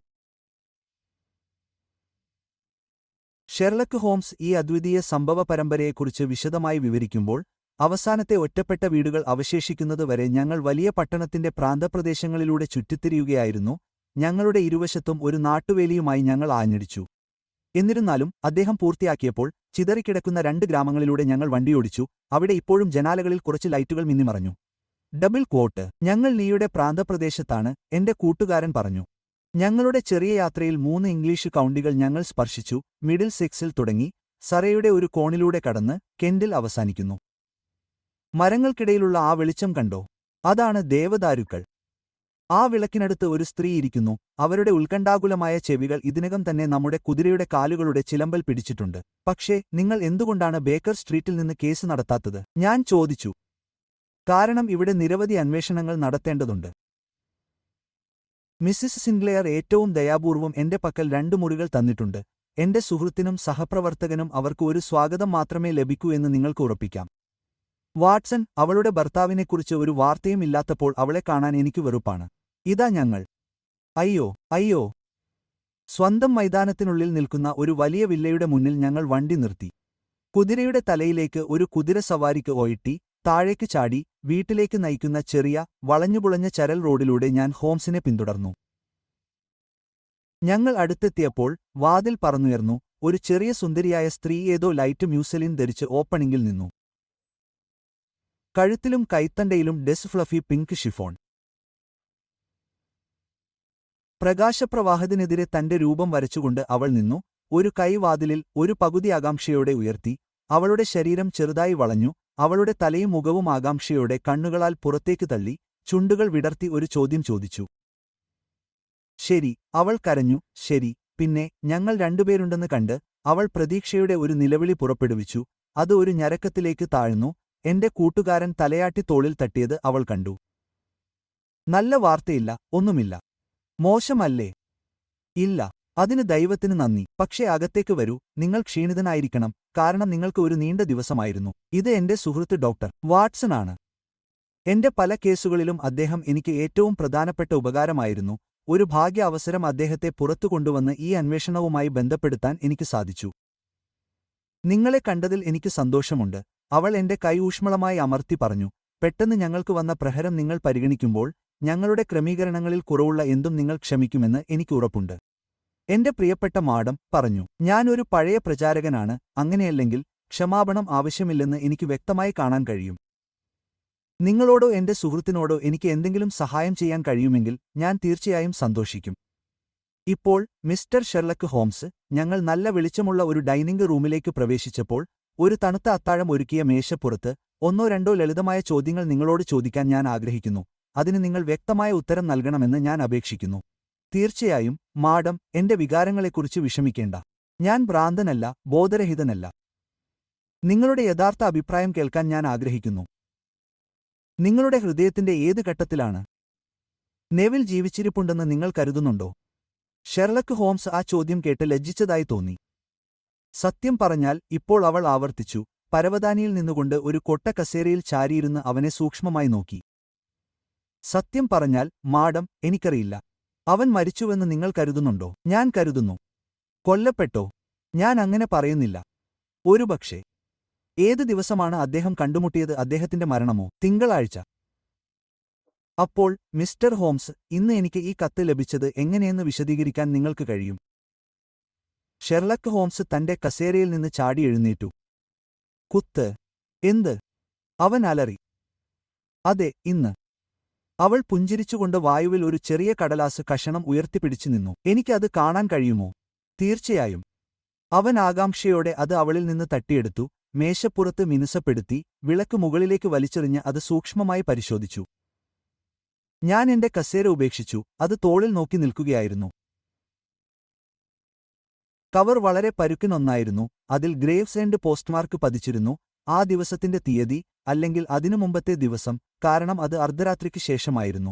ഷെർലക്ക് ഹോംസ് ഈ അദ്വിതീയ സംഭവ പരമ്പരയെക്കുറിച്ച് വിശദമായി വിവരിക്കുമ്പോൾ അവസാനത്തെ ഒറ്റപ്പെട്ട വീടുകൾ അവശേഷിക്കുന്നതുവരെ ഞങ്ങൾ വലിയ പട്ടണത്തിന്റെ പ്രാന്തപ്രദേശങ്ങളിലൂടെ ചുറ്റിത്തിരിയുകയായിരുന്നു ഞങ്ങളുടെ ഇരുവശത്തും ഒരു നാട്ടുവേലിയുമായി ഞങ്ങൾ ആഞ്ഞടിച്ചു എന്നിരുന്നാലും അദ്ദേഹം പൂർത്തിയാക്കിയപ്പോൾ ചിതറിക്കിടക്കുന്ന രണ്ട് ഗ്രാമങ്ങളിലൂടെ ഞങ്ങൾ വണ്ടിയോടിച്ചു അവിടെ ഇപ്പോഴും ജനാലകളിൽ കുറച്ച് ലൈറ്റുകൾ മിന്നിമറഞ്ഞു ഡബിൾ ക്വോട്ട് ഞങ്ങൾ ലീയുടെ പ്രാന്തപ്രദേശത്താണ് എന്റെ കൂട്ടുകാരൻ പറഞ്ഞു ഞങ്ങളുടെ ചെറിയ യാത്രയിൽ മൂന്ന് ഇംഗ്ലീഷ് കൗണ്ടികൾ ഞങ്ങൾ സ്പർശിച്ചു മിഡിൽ സെക്സിൽ തുടങ്ങി സറയുടെ ഒരു കോണിലൂടെ കടന്ന് കെൻഡിൽ അവസാനിക്കുന്നു മരങ്ങൾക്കിടയിലുള്ള ആ വെളിച്ചം കണ്ടോ അതാണ് ദേവദാരുക്കൾ ആ വിളക്കിനടുത്ത് ഒരു സ്ത്രീ ഇരിക്കുന്നു അവരുടെ ഉത്കണ്ഠാകുലമായ ചെവികൾ ഇതിനകം തന്നെ നമ്മുടെ കുതിരയുടെ കാലുകളുടെ ചിലമ്പൽ പിടിച്ചിട്ടുണ്ട് പക്ഷേ നിങ്ങൾ എന്തുകൊണ്ടാണ് ബേക്കർ സ്ട്രീറ്റിൽ നിന്ന് കേസ് നടത്താത്തത് ഞാൻ ചോദിച്ചു കാരണം ഇവിടെ നിരവധി അന്വേഷണങ്ങൾ നടത്തേണ്ടതുണ്ട് മിസ്സിസ് സിൻഗ്ലെയർ ഏറ്റവും ദയാപൂർവം എന്റെ പക്കൽ രണ്ടു മുറികൾ തന്നിട്ടുണ്ട് എന്റെ സുഹൃത്തിനും സഹപ്രവർത്തകനും അവർക്ക് ഒരു സ്വാഗതം മാത്രമേ ലഭിക്കൂ എന്ന് നിങ്ങൾക്ക് ഉറപ്പിക്കാം വാട്സൺ അവളുടെ ഭർത്താവിനെക്കുറിച്ച് ഒരു വാർത്തയും ഇല്ലാത്തപ്പോൾ അവളെ കാണാൻ എനിക്ക് വെറുപ്പാണ് ഇതാ ഞങ്ങൾ അയ്യോ അയ്യോ സ്വന്തം മൈതാനത്തിനുള്ളിൽ നിൽക്കുന്ന ഒരു വലിയ വില്ലയുടെ മുന്നിൽ ഞങ്ങൾ വണ്ടി നിർത്തി കുതിരയുടെ തലയിലേക്ക് ഒരു കുതിരസവാരിക്ക് ഒയട്ടി താഴേക്ക് ചാടി വീട്ടിലേക്ക് നയിക്കുന്ന ചെറിയ വളഞ്ഞുപുളഞ്ഞ ചരൽ റോഡിലൂടെ ഞാൻ ഹോംസിനെ പിന്തുടർന്നു ഞങ്ങൾ അടുത്തെത്തിയപ്പോൾ വാതിൽ പറന്നുയർന്നു ഒരു ചെറിയ സുന്ദരിയായ സ്ത്രീ ഏതോ ലൈറ്റ് മ്യൂസലിൻ ധരിച്ച് ഓപ്പണിംഗിൽ നിന്നു കഴുത്തിലും കൈത്തണ്ടയിലും ഡെസ് ഫ്ലഫി പിങ്ക് ഷിഫോൺ പ്രകാശപ്രവാഹത്തിനെതിരെ തന്റെ രൂപം വരച്ചുകൊണ്ട് അവൾ നിന്നു ഒരു കൈവാതിലിൽ ഒരു പകുതി ആകാംക്ഷയോടെ ഉയർത്തി അവളുടെ ശരീരം ചെറുതായി വളഞ്ഞു അവളുടെ തലയും മുഖവും ആകാംക്ഷയോടെ കണ്ണുകളാൽ പുറത്തേക്ക് തള്ളി ചുണ്ടുകൾ വിടർത്തി ഒരു ചോദ്യം ചോദിച്ചു ശരി അവൾ കരഞ്ഞു ശരി പിന്നെ ഞങ്ങൾ രണ്ടുപേരുണ്ടെന്ന് കണ്ട് അവൾ പ്രതീക്ഷയുടെ ഒരു നിലവിളി പുറപ്പെടുവിച്ചു അത് ഒരു ഞരക്കത്തിലേക്ക് താഴ്ന്നു എന്റെ കൂട്ടുകാരൻ തലയാട്ടി തോളിൽ തട്ടിയത് അവൾ കണ്ടു നല്ല വാർത്തയില്ല ഒന്നുമില്ല മോശമല്ലേ ഇല്ല അതിന് ദൈവത്തിന് നന്ദി പക്ഷേ അകത്തേക്ക് വരൂ നിങ്ങൾ ക്ഷീണിതനായിരിക്കണം കാരണം നിങ്ങൾക്ക് ഒരു നീണ്ട ദിവസമായിരുന്നു ഇത് എന്റെ സുഹൃത്ത് ഡോക്ടർ വാട്സൺ ആണ് എന്റെ പല കേസുകളിലും അദ്ദേഹം എനിക്ക് ഏറ്റവും പ്രധാനപ്പെട്ട ഉപകാരമായിരുന്നു ഒരു ഭാഗ്യ അവസരം അദ്ദേഹത്തെ പുറത്തു കൊണ്ടുവന്ന് ഈ അന്വേഷണവുമായി ബന്ധപ്പെടുത്താൻ എനിക്ക് സാധിച്ചു നിങ്ങളെ കണ്ടതിൽ എനിക്ക് സന്തോഷമുണ്ട് അവൾ എന്റെ കൈ ഊഷ്മളമായി അമർത്തി പറഞ്ഞു പെട്ടെന്ന് ഞങ്ങൾക്ക് വന്ന പ്രഹരം നിങ്ങൾ പരിഗണിക്കുമ്പോൾ ഞങ്ങളുടെ ക്രമീകരണങ്ങളിൽ കുറവുള്ള എന്തും നിങ്ങൾ ക്ഷമിക്കുമെന്ന് എനിക്ക് ഉറപ്പുണ്ട് എന്റെ പ്രിയപ്പെട്ട മാഡം പറഞ്ഞു ഞാനൊരു പഴയ പ്രചാരകനാണ് അങ്ങനെയല്ലെങ്കിൽ ക്ഷമാപണം ആവശ്യമില്ലെന്ന് എനിക്ക് വ്യക്തമായി കാണാൻ കഴിയും നിങ്ങളോടോ എന്റെ സുഹൃത്തിനോടോ എനിക്ക് എന്തെങ്കിലും സഹായം ചെയ്യാൻ കഴിയുമെങ്കിൽ ഞാൻ തീർച്ചയായും സന്തോഷിക്കും ഇപ്പോൾ മിസ്റ്റർ ഷെർലക്ക് ഹോംസ് ഞങ്ങൾ നല്ല വെളിച്ചമുള്ള ഒരു ഡൈനിംഗ് റൂമിലേക്ക് പ്രവേശിച്ചപ്പോൾ ഒരു തണുത്ത അത്താഴം ഒരുക്കിയ മേശപ്പുറത്ത് ഒന്നോ രണ്ടോ ലളിതമായ ചോദ്യങ്ങൾ നിങ്ങളോട് ചോദിക്കാൻ ഞാൻ ആഗ്രഹിക്കുന്നു അതിന് നിങ്ങൾ വ്യക്തമായ ഉത്തരം നൽകണമെന്ന് ഞാൻ അപേക്ഷിക്കുന്നു തീർച്ചയായും മാഡം എന്റെ വികാരങ്ങളെക്കുറിച്ച് വിഷമിക്കേണ്ട ഞാൻ ഭ്രാന്തനല്ല ബോധരഹിതനല്ല നിങ്ങളുടെ യഥാർത്ഥ അഭിപ്രായം കേൾക്കാൻ ഞാൻ ആഗ്രഹിക്കുന്നു നിങ്ങളുടെ ഹൃദയത്തിന്റെ ഏത് ഘട്ടത്തിലാണ് നെവിൽ ജീവിച്ചിരിപ്പുണ്ടെന്ന് നിങ്ങൾ കരുതുന്നുണ്ടോ ഷെർലക്ക് ഹോംസ് ആ ചോദ്യം കേട്ട് ലജ്ജിച്ചതായി തോന്നി സത്യം പറഞ്ഞാൽ ഇപ്പോൾ അവൾ ആവർത്തിച്ചു പരവതാനിയിൽ നിന്നുകൊണ്ട് ഒരു കൊട്ട കസേരയിൽ ചാരിയിരുന്ന് അവനെ സൂക്ഷ്മമായി നോക്കി സത്യം പറഞ്ഞാൽ മാഡം എനിക്കറിയില്ല അവൻ മരിച്ചുവെന്ന് നിങ്ങൾ കരുതുന്നുണ്ടോ ഞാൻ കരുതുന്നു കൊല്ലപ്പെട്ടോ ഞാൻ അങ്ങനെ പറയുന്നില്ല ഒരുപക്ഷേ ഏത് ദിവസമാണ് അദ്ദേഹം കണ്ടുമുട്ടിയത് അദ്ദേഹത്തിന്റെ മരണമോ തിങ്കളാഴ്ച അപ്പോൾ മിസ്റ്റർ ഹോംസ് ഇന്ന് എനിക്ക് ഈ കത്ത് ലഭിച്ചത് എങ്ങനെയെന്ന് വിശദീകരിക്കാൻ നിങ്ങൾക്ക് കഴിയും ഷെർലക്ക് ഹോംസ് തന്റെ കസേരയിൽ നിന്ന് ചാടി എഴുന്നേറ്റു കുത്ത് എന്ത് അവൻ അലറി അതെ ഇന്ന് അവൾ പുഞ്ചിരിച്ചുകൊണ്ട് വായുവിൽ ഒരു ചെറിയ കടലാസ് കഷണം ഉയർത്തിപ്പിടിച്ചു നിന്നു എനിക്കത് കാണാൻ കഴിയുമോ തീർച്ചയായും അവൻ ആകാംക്ഷയോടെ അത് അവളിൽ നിന്ന് തട്ടിയെടുത്തു മേശപ്പുറത്ത് മിനുസപ്പെടുത്തി വിളക്ക് മുകളിലേക്ക് വലിച്ചെറിഞ്ഞ് അത് സൂക്ഷ്മമായി പരിശോധിച്ചു ഞാൻ എന്റെ കസേര ഉപേക്ഷിച്ചു അത് തോളിൽ നോക്കി നിൽക്കുകയായിരുന്നു കവർ വളരെ പരുക്കിനൊന്നായിരുന്നു അതിൽ ഗ്രേവ്സ് എൻഡ് പോസ്റ്റ്മാർക്ക് പതിച്ചിരുന്നു ആ ദിവസത്തിന്റെ തീയതി അല്ലെങ്കിൽ അതിനു മുമ്പത്തെ ദിവസം കാരണം അത് അർദ്ധരാത്രിക്ക് ശേഷമായിരുന്നു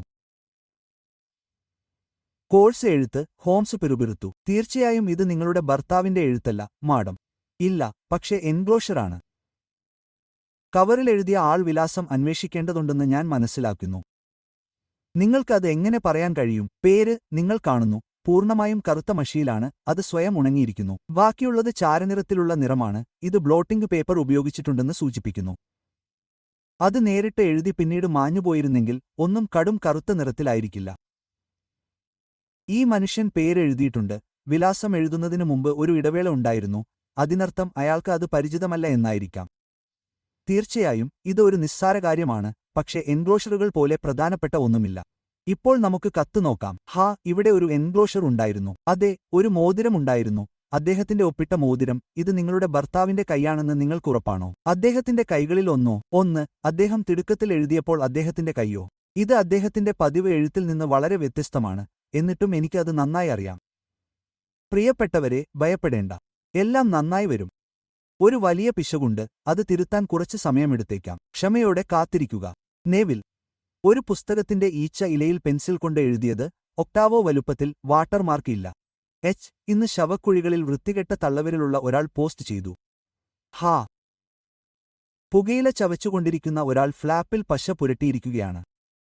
കോഴ്സ് എഴുത്ത് ഹോംസ് പിറുപിറുത്തു തീർച്ചയായും ഇത് നിങ്ങളുടെ ഭർത്താവിന്റെ എഴുത്തല്ല മാഡം ഇല്ല പക്ഷേ എൻക്ലോഷറാണ് കവറിൽ എഴുതിയ ആൾ വിലാസം അന്വേഷിക്കേണ്ടതുണ്ടെന്ന് ഞാൻ മനസ്സിലാക്കുന്നു നിങ്ങൾക്കത് എങ്ങനെ പറയാൻ കഴിയും പേര് നിങ്ങൾ കാണുന്നു പൂർണ്ണമായും കറുത്ത മഷിയിലാണ് അത് സ്വയം ഉണങ്ങിയിരിക്കുന്നു ബാക്കിയുള്ളത് ചാരനിറത്തിലുള്ള നിറമാണ് ഇത് ബ്ലോട്ടിംഗ് പേപ്പർ ഉപയോഗിച്ചിട്ടുണ്ടെന്ന് സൂചിപ്പിക്കുന്നു അത് നേരിട്ട് എഴുതി പിന്നീട് മാഞ്ഞുപോയിരുന്നെങ്കിൽ ഒന്നും കടും കറുത്ത നിറത്തിലായിരിക്കില്ല ഈ മനുഷ്യൻ പേരെഴുതിയിട്ടുണ്ട് വിലാസം എഴുതുന്നതിനു മുമ്പ് ഒരു ഇടവേള ഉണ്ടായിരുന്നു അതിനർത്ഥം അയാൾക്ക് അത് പരിചിതമല്ല എന്നായിരിക്കാം തീർച്ചയായും ഇത് ഒരു നിസ്സാര കാര്യമാണ് പക്ഷേ എൻക്ലോഷറുകൾ പോലെ പ്രധാനപ്പെട്ട ഒന്നുമില്ല ഇപ്പോൾ നമുക്ക് കത്ത് നോക്കാം ഹാ ഇവിടെ ഒരു എൻക്ലോഷർ ഉണ്ടായിരുന്നു അതെ ഒരു മോതിരമുണ്ടായിരുന്നു അദ്ദേഹത്തിന്റെ ഒപ്പിട്ട മോതിരം ഇത് നിങ്ങളുടെ ഭർത്താവിന്റെ കൈയാണെന്ന് നിങ്ങൾക്കുറപ്പാണോ അദ്ദേഹത്തിന്റെ കൈകളിൽ ഒന്നോ ഒന്ന് അദ്ദേഹം തിടുക്കത്തിൽ എഴുതിയപ്പോൾ അദ്ദേഹത്തിന്റെ കൈയോ ഇത് അദ്ദേഹത്തിന്റെ പതിവ് എഴുത്തിൽ നിന്ന് വളരെ വ്യത്യസ്തമാണ് എന്നിട്ടും എനിക്കത് നന്നായി അറിയാം പ്രിയപ്പെട്ടവരെ ഭയപ്പെടേണ്ട എല്ലാം നന്നായി വരും ഒരു വലിയ പിശകുണ്ട് അത് തിരുത്താൻ കുറച്ച് സമയമെടുത്തേക്കാം ക്ഷമയോടെ കാത്തിരിക്കുക നേവിൽ ഒരു പുസ്തകത്തിന്റെ ഈച്ച ഇലയിൽ പെൻസിൽ കൊണ്ട് എഴുതിയത് ഒക്ടാവോ വലുപ്പത്തിൽ വാട്ടർമാർക്ക് ഇല്ല എച്ച് ഇന്ന് ശവക്കുഴികളിൽ വൃത്തികെട്ട തള്ളവിരലുള്ള ഒരാൾ പോസ്റ്റ് ചെയ്തു ഹാ പുകയില ചവച്ചുകൊണ്ടിരിക്കുന്ന ഒരാൾ ഫ്ലാപ്പിൽ പശ പുരട്ടിയിരിക്കുകയാണ്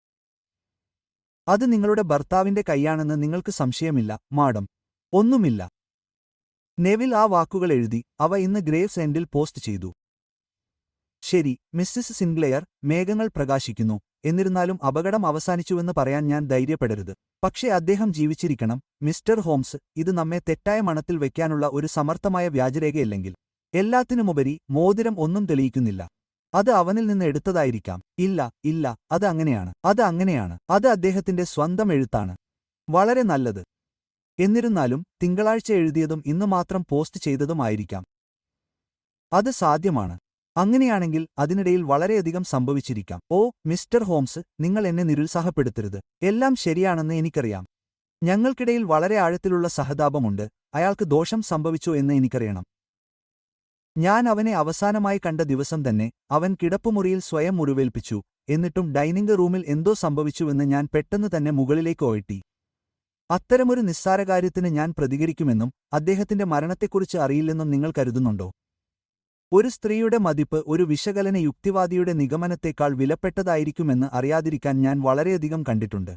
അത് നിങ്ങളുടെ ഭർത്താവിന്റെ കൈയാണെന്ന് നിങ്ങൾക്ക് സംശയമില്ല മാഡം ഒന്നുമില്ല നെവിൽ ആ വാക്കുകൾ എഴുതി അവ ഇന്ന് ഗ്രേവ്സ് എൻഡിൽ പോസ്റ്റ് ചെയ്തു ശരി മിസ്സിസ് സിൻഗ്ലെയർ മേഘങ്ങൾ പ്രകാശിക്കുന്നു എന്നിരുന്നാലും അപകടം അവസാനിച്ചുവെന്ന് പറയാൻ ഞാൻ ധൈര്യപ്പെടരുത് പക്ഷേ അദ്ദേഹം ജീവിച്ചിരിക്കണം മിസ്റ്റർ ഹോംസ് ഇത് നമ്മെ തെറ്റായ മണത്തിൽ വയ്ക്കാനുള്ള ഒരു സമർത്ഥമായ വ്യാജരേഖയല്ലെങ്കിൽ എല്ലാത്തിനുമുപരി മോതിരം ഒന്നും തെളിയിക്കുന്നില്ല അത് അവനിൽ നിന്ന് എടുത്തതായിരിക്കാം ഇല്ല ഇല്ല അത് അങ്ങനെയാണ് അത് അങ്ങനെയാണ് അത് അദ്ദേഹത്തിന്റെ സ്വന്തം എഴുത്താണ് വളരെ നല്ലത് എന്നിരുന്നാലും തിങ്കളാഴ്ച എഴുതിയതും ഇന്ന് മാത്രം പോസ്റ്റ് ചെയ്തതുമായിരിക്കാം അത് സാധ്യമാണ് അങ്ങനെയാണെങ്കിൽ അതിനിടയിൽ വളരെയധികം സംഭവിച്ചിരിക്കാം ഓ മിസ്റ്റർ ഹോംസ് നിങ്ങൾ എന്നെ നിരുത്സാഹപ്പെടുത്തരുത് എല്ലാം ശരിയാണെന്ന് എനിക്കറിയാം ഞങ്ങൾക്കിടയിൽ വളരെ ആഴത്തിലുള്ള സഹതാപമുണ്ട് അയാൾക്ക് ദോഷം സംഭവിച്ചോ എന്ന് എനിക്കറിയണം ഞാൻ അവനെ അവസാനമായി കണ്ട ദിവസം തന്നെ അവൻ കിടപ്പുമുറിയിൽ സ്വയം മുറിവേൽപ്പിച്ചു എന്നിട്ടും ഡൈനിംഗ് റൂമിൽ എന്തോ സംഭവിച്ചുവെന്ന് ഞാൻ പെട്ടെന്ന് തന്നെ മുകളിലേക്ക് ഒഴറ്റി അത്തരമൊരു നിസ്സാരകാര്യത്തിന് ഞാൻ പ്രതികരിക്കുമെന്നും അദ്ദേഹത്തിന്റെ മരണത്തെക്കുറിച്ച് അറിയില്ലെന്നും നിങ്ങൾ കരുതുന്നുണ്ടോ ഒരു സ്ത്രീയുടെ മതിപ്പ് ഒരു വിശകലന യുക്തിവാദിയുടെ നിഗമനത്തേക്കാൾ വിലപ്പെട്ടതായിരിക്കുമെന്ന് അറിയാതിരിക്കാൻ ഞാൻ വളരെയധികം കണ്ടിട്ടുണ്ട്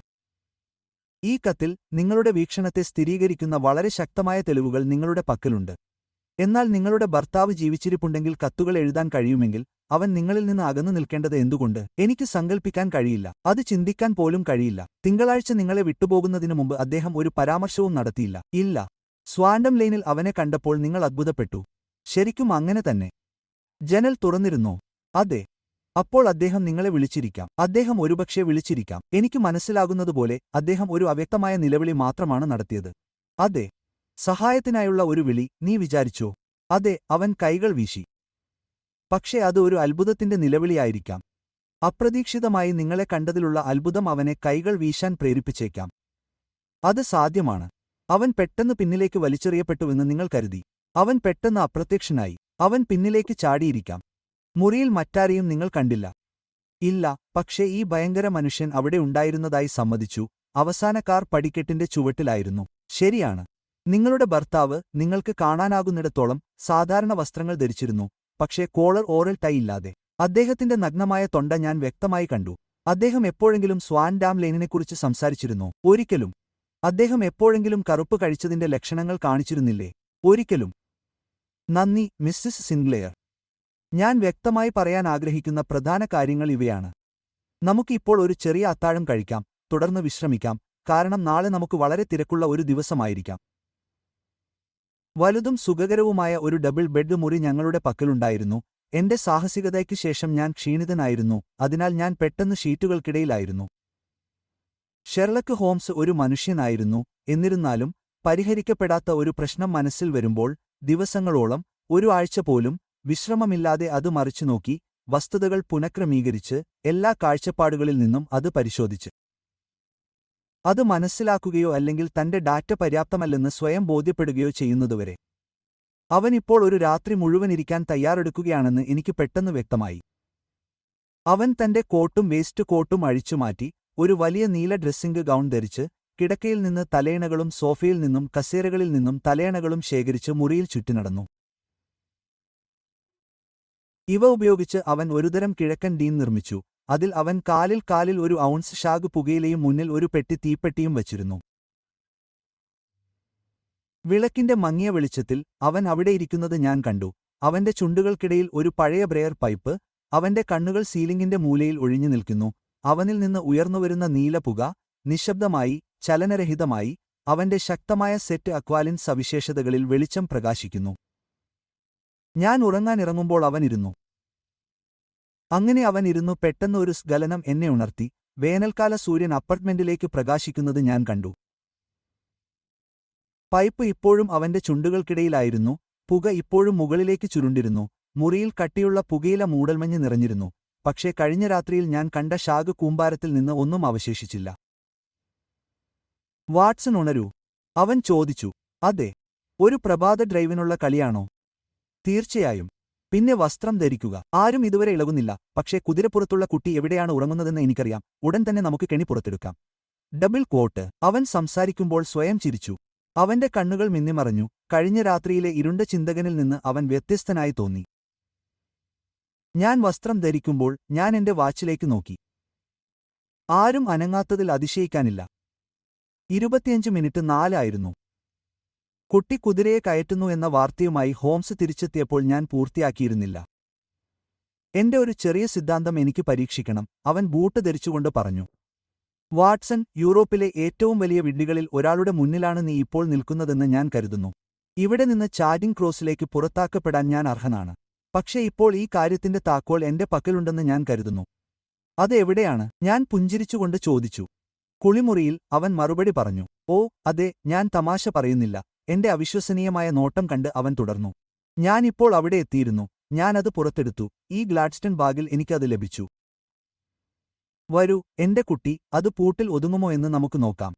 ഈ കത്തിൽ നിങ്ങളുടെ വീക്ഷണത്തെ സ്ഥിരീകരിക്കുന്ന വളരെ ശക്തമായ തെളിവുകൾ നിങ്ങളുടെ പക്കലുണ്ട് എന്നാൽ നിങ്ങളുടെ ഭർത്താവ് ജീവിച്ചിരിപ്പുണ്ടെങ്കിൽ കത്തുകൾ എഴുതാൻ കഴിയുമെങ്കിൽ അവൻ നിങ്ങളിൽ നിന്ന് അകന്നു നിൽക്കേണ്ടത് എന്തുകൊണ്ട് എനിക്ക് സങ്കൽപ്പിക്കാൻ കഴിയില്ല അത് ചിന്തിക്കാൻ പോലും കഴിയില്ല തിങ്കളാഴ്ച നിങ്ങളെ വിട്ടുപോകുന്നതിനു മുമ്പ് അദ്ദേഹം ഒരു പരാമർശവും നടത്തിയില്ല ഇല്ല സ്വാൻഡം ലൈനിൽ അവനെ കണ്ടപ്പോൾ നിങ്ങൾ അത്ഭുതപ്പെട്ടു ശരിക്കും അങ്ങനെ തന്നെ ജനൽ തുറന്നിരുന്നോ അതെ അപ്പോൾ അദ്ദേഹം നിങ്ങളെ വിളിച്ചിരിക്കാം അദ്ദേഹം ഒരുപക്ഷെ വിളിച്ചിരിക്കാം എനിക്ക് മനസ്സിലാകുന്നതുപോലെ അദ്ദേഹം ഒരു അവ്യക്തമായ നിലവിളി മാത്രമാണ് നടത്തിയത് അതെ സഹായത്തിനായുള്ള ഒരു വിളി നീ വിചാരിച്ചോ അതെ അവൻ കൈകൾ വീശി പക്ഷേ അത് ഒരു അത്ഭുതത്തിന്റെ നിലവിളിയായിരിക്കാം അപ്രതീക്ഷിതമായി നിങ്ങളെ കണ്ടതിലുള്ള അത്ഭുതം അവനെ കൈകൾ വീശാൻ പ്രേരിപ്പിച്ചേക്കാം അത് സാധ്യമാണ് അവൻ പെട്ടെന്ന് പിന്നിലേക്ക് വലിച്ചെറിയപ്പെട്ടുവെന്ന് നിങ്ങൾ കരുതി അവൻ പെട്ടെന്ന് അപ്രത്യക്ഷനായി അവൻ പിന്നിലേക്ക് ചാടിയിരിക്കാം മുറിയിൽ മറ്റാരെയും നിങ്ങൾ കണ്ടില്ല ഇല്ല പക്ഷേ ഈ ഭയങ്കര മനുഷ്യൻ അവിടെ ഉണ്ടായിരുന്നതായി സമ്മതിച്ചു അവസാന കാർ പടിക്കെട്ടിന്റെ ചുവട്ടിലായിരുന്നു ശരിയാണ് നിങ്ങളുടെ ഭർത്താവ് നിങ്ങൾക്ക് കാണാനാകുന്നിടത്തോളം സാധാരണ വസ്ത്രങ്ങൾ ധരിച്ചിരുന്നു പക്ഷേ കോളർ ഓറൽ ടൈ ഇല്ലാതെ അദ്ദേഹത്തിന്റെ നഗ്നമായ തൊണ്ട ഞാൻ വ്യക്തമായി കണ്ടു അദ്ദേഹം എപ്പോഴെങ്കിലും സ്വാൻ ഡാം ലൈനിനെക്കുറിച്ച് സംസാരിച്ചിരുന്നോ ഒരിക്കലും അദ്ദേഹം എപ്പോഴെങ്കിലും കറുപ്പ് കഴിച്ചതിന്റെ ലക്ഷണങ്ങൾ കാണിച്ചിരുന്നില്ലേ ഒരിക്കലും നന്ദി മിസ്സിസ് സിൻഗ്ലെയർ ഞാൻ വ്യക്തമായി പറയാൻ ആഗ്രഹിക്കുന്ന പ്രധാന കാര്യങ്ങൾ ഇവയാണ് നമുക്ക് ഇപ്പോൾ ഒരു ചെറിയ അത്താഴം കഴിക്കാം തുടർന്ന് വിശ്രമിക്കാം കാരണം നാളെ നമുക്ക് വളരെ തിരക്കുള്ള ഒരു ദിവസമായിരിക്കാം വലുതും സുഖകരവുമായ ഒരു ഡബിൾ ബെഡ് മുറി ഞങ്ങളുടെ പക്കലുണ്ടായിരുന്നു എന്റെ സാഹസികതയ്ക്ക് ശേഷം ഞാൻ ക്ഷീണിതനായിരുന്നു അതിനാൽ ഞാൻ പെട്ടെന്ന് ഷീറ്റുകൾക്കിടയിലായിരുന്നു ഷെർലക്ക് ഹോംസ് ഒരു മനുഷ്യനായിരുന്നു എന്നിരുന്നാലും പരിഹരിക്കപ്പെടാത്ത ഒരു പ്രശ്നം മനസ്സിൽ വരുമ്പോൾ ദിവസങ്ങളോളം ഒരു ആഴ്ച പോലും വിശ്രമമില്ലാതെ അത് മറിച്ചുനോക്കി വസ്തുതകൾ പുനഃക്രമീകരിച്ച് എല്ലാ കാഴ്ചപ്പാടുകളിൽ നിന്നും അത് പരിശോധിച്ച് അത് മനസ്സിലാക്കുകയോ അല്ലെങ്കിൽ തന്റെ ഡാറ്റ പര്യാപ്തമല്ലെന്ന് സ്വയം ബോധ്യപ്പെടുകയോ ചെയ്യുന്നതുവരെ അവനിപ്പോൾ ഒരു രാത്രി മുഴുവനിരിക്കാൻ തയ്യാറെടുക്കുകയാണെന്ന് എനിക്ക് പെട്ടെന്ന് വ്യക്തമായി അവൻ തന്റെ കോട്ടും വേസ്റ്റ് കോട്ടും അഴിച്ചുമാറ്റി ഒരു വലിയ നീല ഡ്രസ്സിംഗ് ഗൗൺ ധരിച്ച് കിടക്കയിൽ നിന്ന് തലയണകളും സോഫയിൽ നിന്നും കസേരകളിൽ നിന്നും തലയണകളും ശേഖരിച്ച് മുറിയിൽ ചുറ്റിനടന്നു ഇവ ഉപയോഗിച്ച് അവൻ ഒരുതരം കിഴക്കൻ ഡീൻ നിർമ്മിച്ചു അതിൽ അവൻ കാലിൽ കാലിൽ ഒരു ഔൺസ് ഷാഗ് പുകയിലയും മുന്നിൽ ഒരു പെട്ടി തീപ്പെട്ടിയും വച്ചിരുന്നു വിളക്കിന്റെ മങ്ങിയ വെളിച്ചത്തിൽ അവൻ അവിടെയിരിക്കുന്നത് ഞാൻ കണ്ടു അവന്റെ ചുണ്ടുകൾക്കിടയിൽ ഒരു പഴയ ബ്രെയർ പൈപ്പ് അവന്റെ കണ്ണുകൾ സീലിംഗിന്റെ മൂലയിൽ ഒഴിഞ്ഞു നിൽക്കുന്നു അവനിൽ നിന്ന് ഉയർന്നുവരുന്ന നീലപുക നിശബ്ദമായി ചലനരഹിതമായി അവന്റെ ശക്തമായ സെറ്റ് അക്വാലിൻ സവിശേഷതകളിൽ വെളിച്ചം പ്രകാശിക്കുന്നു ഞാൻ ഉറങ്ങാനിറങ്ങുമ്പോൾ അവൻ ഇരുന്നു അങ്ങനെ അവൻ ഇരുന്നു പെട്ടെന്ന് ഒരു സ്ഖലനം എന്നെ ഉണർത്തി വേനൽക്കാല സൂര്യൻ അപ്പാർട്ട്മെന്റിലേക്ക് പ്രകാശിക്കുന്നത് ഞാൻ കണ്ടു പൈപ്പ് ഇപ്പോഴും അവന്റെ ചുണ്ടുകൾക്കിടയിലായിരുന്നു പുക ഇപ്പോഴും മുകളിലേക്ക് ചുരുണ്ടിരുന്നു മുറിയിൽ കട്ടിയുള്ള പുകയില മൂടൽമഞ്ഞ് നിറഞ്ഞിരുന്നു പക്ഷേ കഴിഞ്ഞ രാത്രിയിൽ ഞാൻ കണ്ട ഷാഗ് കൂമ്പാരത്തിൽ നിന്ന് ഒന്നും അവശേഷിച്ചില്ല വാട്സൺ ഉണരൂ അവൻ ചോദിച്ചു അതെ ഒരു പ്രഭാത ഡ്രൈവിനുള്ള കളിയാണോ തീർച്ചയായും പിന്നെ വസ്ത്രം ധരിക്കുക ആരും ഇതുവരെ ഇളകുന്നില്ല പക്ഷേ കുതിരപ്പുറത്തുള്ള കുട്ടി എവിടെയാണ് ഉറങ്ങുന്നതെന്ന് എനിക്കറിയാം ഉടൻ തന്നെ നമുക്ക് കെണി പുറത്തെടുക്കാം ഡബിൾ ക്വോട്ട് അവൻ സംസാരിക്കുമ്പോൾ സ്വയം ചിരിച്ചു അവന്റെ കണ്ണുകൾ മിന്നിമറഞ്ഞു കഴിഞ്ഞ രാത്രിയിലെ ഇരുണ്ട ചിന്തകനിൽ നിന്ന് അവൻ വ്യത്യസ്തനായി തോന്നി ഞാൻ വസ്ത്രം ധരിക്കുമ്പോൾ ഞാൻ എന്റെ വാച്ചിലേക്ക് നോക്കി ആരും അനങ്ങാത്തതിൽ അതിശയിക്കാനില്ല ഇരുപത്തിയഞ്ച് മിനിറ്റ് നാലായിരുന്നു കുട്ടി കുതിരയെ കയറ്റുന്നു എന്ന വാർത്തയുമായി ഹോംസ് തിരിച്ചെത്തിയപ്പോൾ ഞാൻ പൂർത്തിയാക്കിയിരുന്നില്ല എന്റെ ഒരു ചെറിയ സിദ്ധാന്തം എനിക്ക് പരീക്ഷിക്കണം അവൻ ബൂട്ട് ധരിച്ചുകൊണ്ട് പറഞ്ഞു വാട്സൺ യൂറോപ്പിലെ ഏറ്റവും വലിയ വിഡ്ഢികളിൽ ഒരാളുടെ മുന്നിലാണ് നീ ഇപ്പോൾ നിൽക്കുന്നതെന്ന് ഞാൻ കരുതുന്നു ഇവിടെ നിന്ന് ചാറ്റിംഗ് ക്രോസിലേക്ക് പുറത്താക്കപ്പെടാൻ ഞാൻ അർഹനാണ് പക്ഷേ ഇപ്പോൾ ഈ കാര്യത്തിന്റെ താക്കോൽ എന്റെ പക്കലുണ്ടെന്ന് ഞാൻ കരുതുന്നു അത് എവിടെയാണ് ഞാൻ പുഞ്ചിരിച്ചുകൊണ്ട് ചോദിച്ചു കുളിമുറിയിൽ അവൻ മറുപടി പറഞ്ഞു ഓ അതെ ഞാൻ തമാശ പറയുന്നില്ല എന്റെ അവിശ്വസനീയമായ നോട്ടം കണ്ട് അവൻ തുടർന്നു ഞാനിപ്പോൾ അവിടെ എത്തിയിരുന്നു ഞാനത് പുറത്തെടുത്തു ഈ ഗ്ലാഡ്സ്റ്റൺ ബാഗിൽ എനിക്കത് ലഭിച്ചു വരൂ എന്റെ കുട്ടി അത് പൂട്ടിൽ ഒതുങ്ങുമോ എന്ന് നമുക്ക് നോക്കാം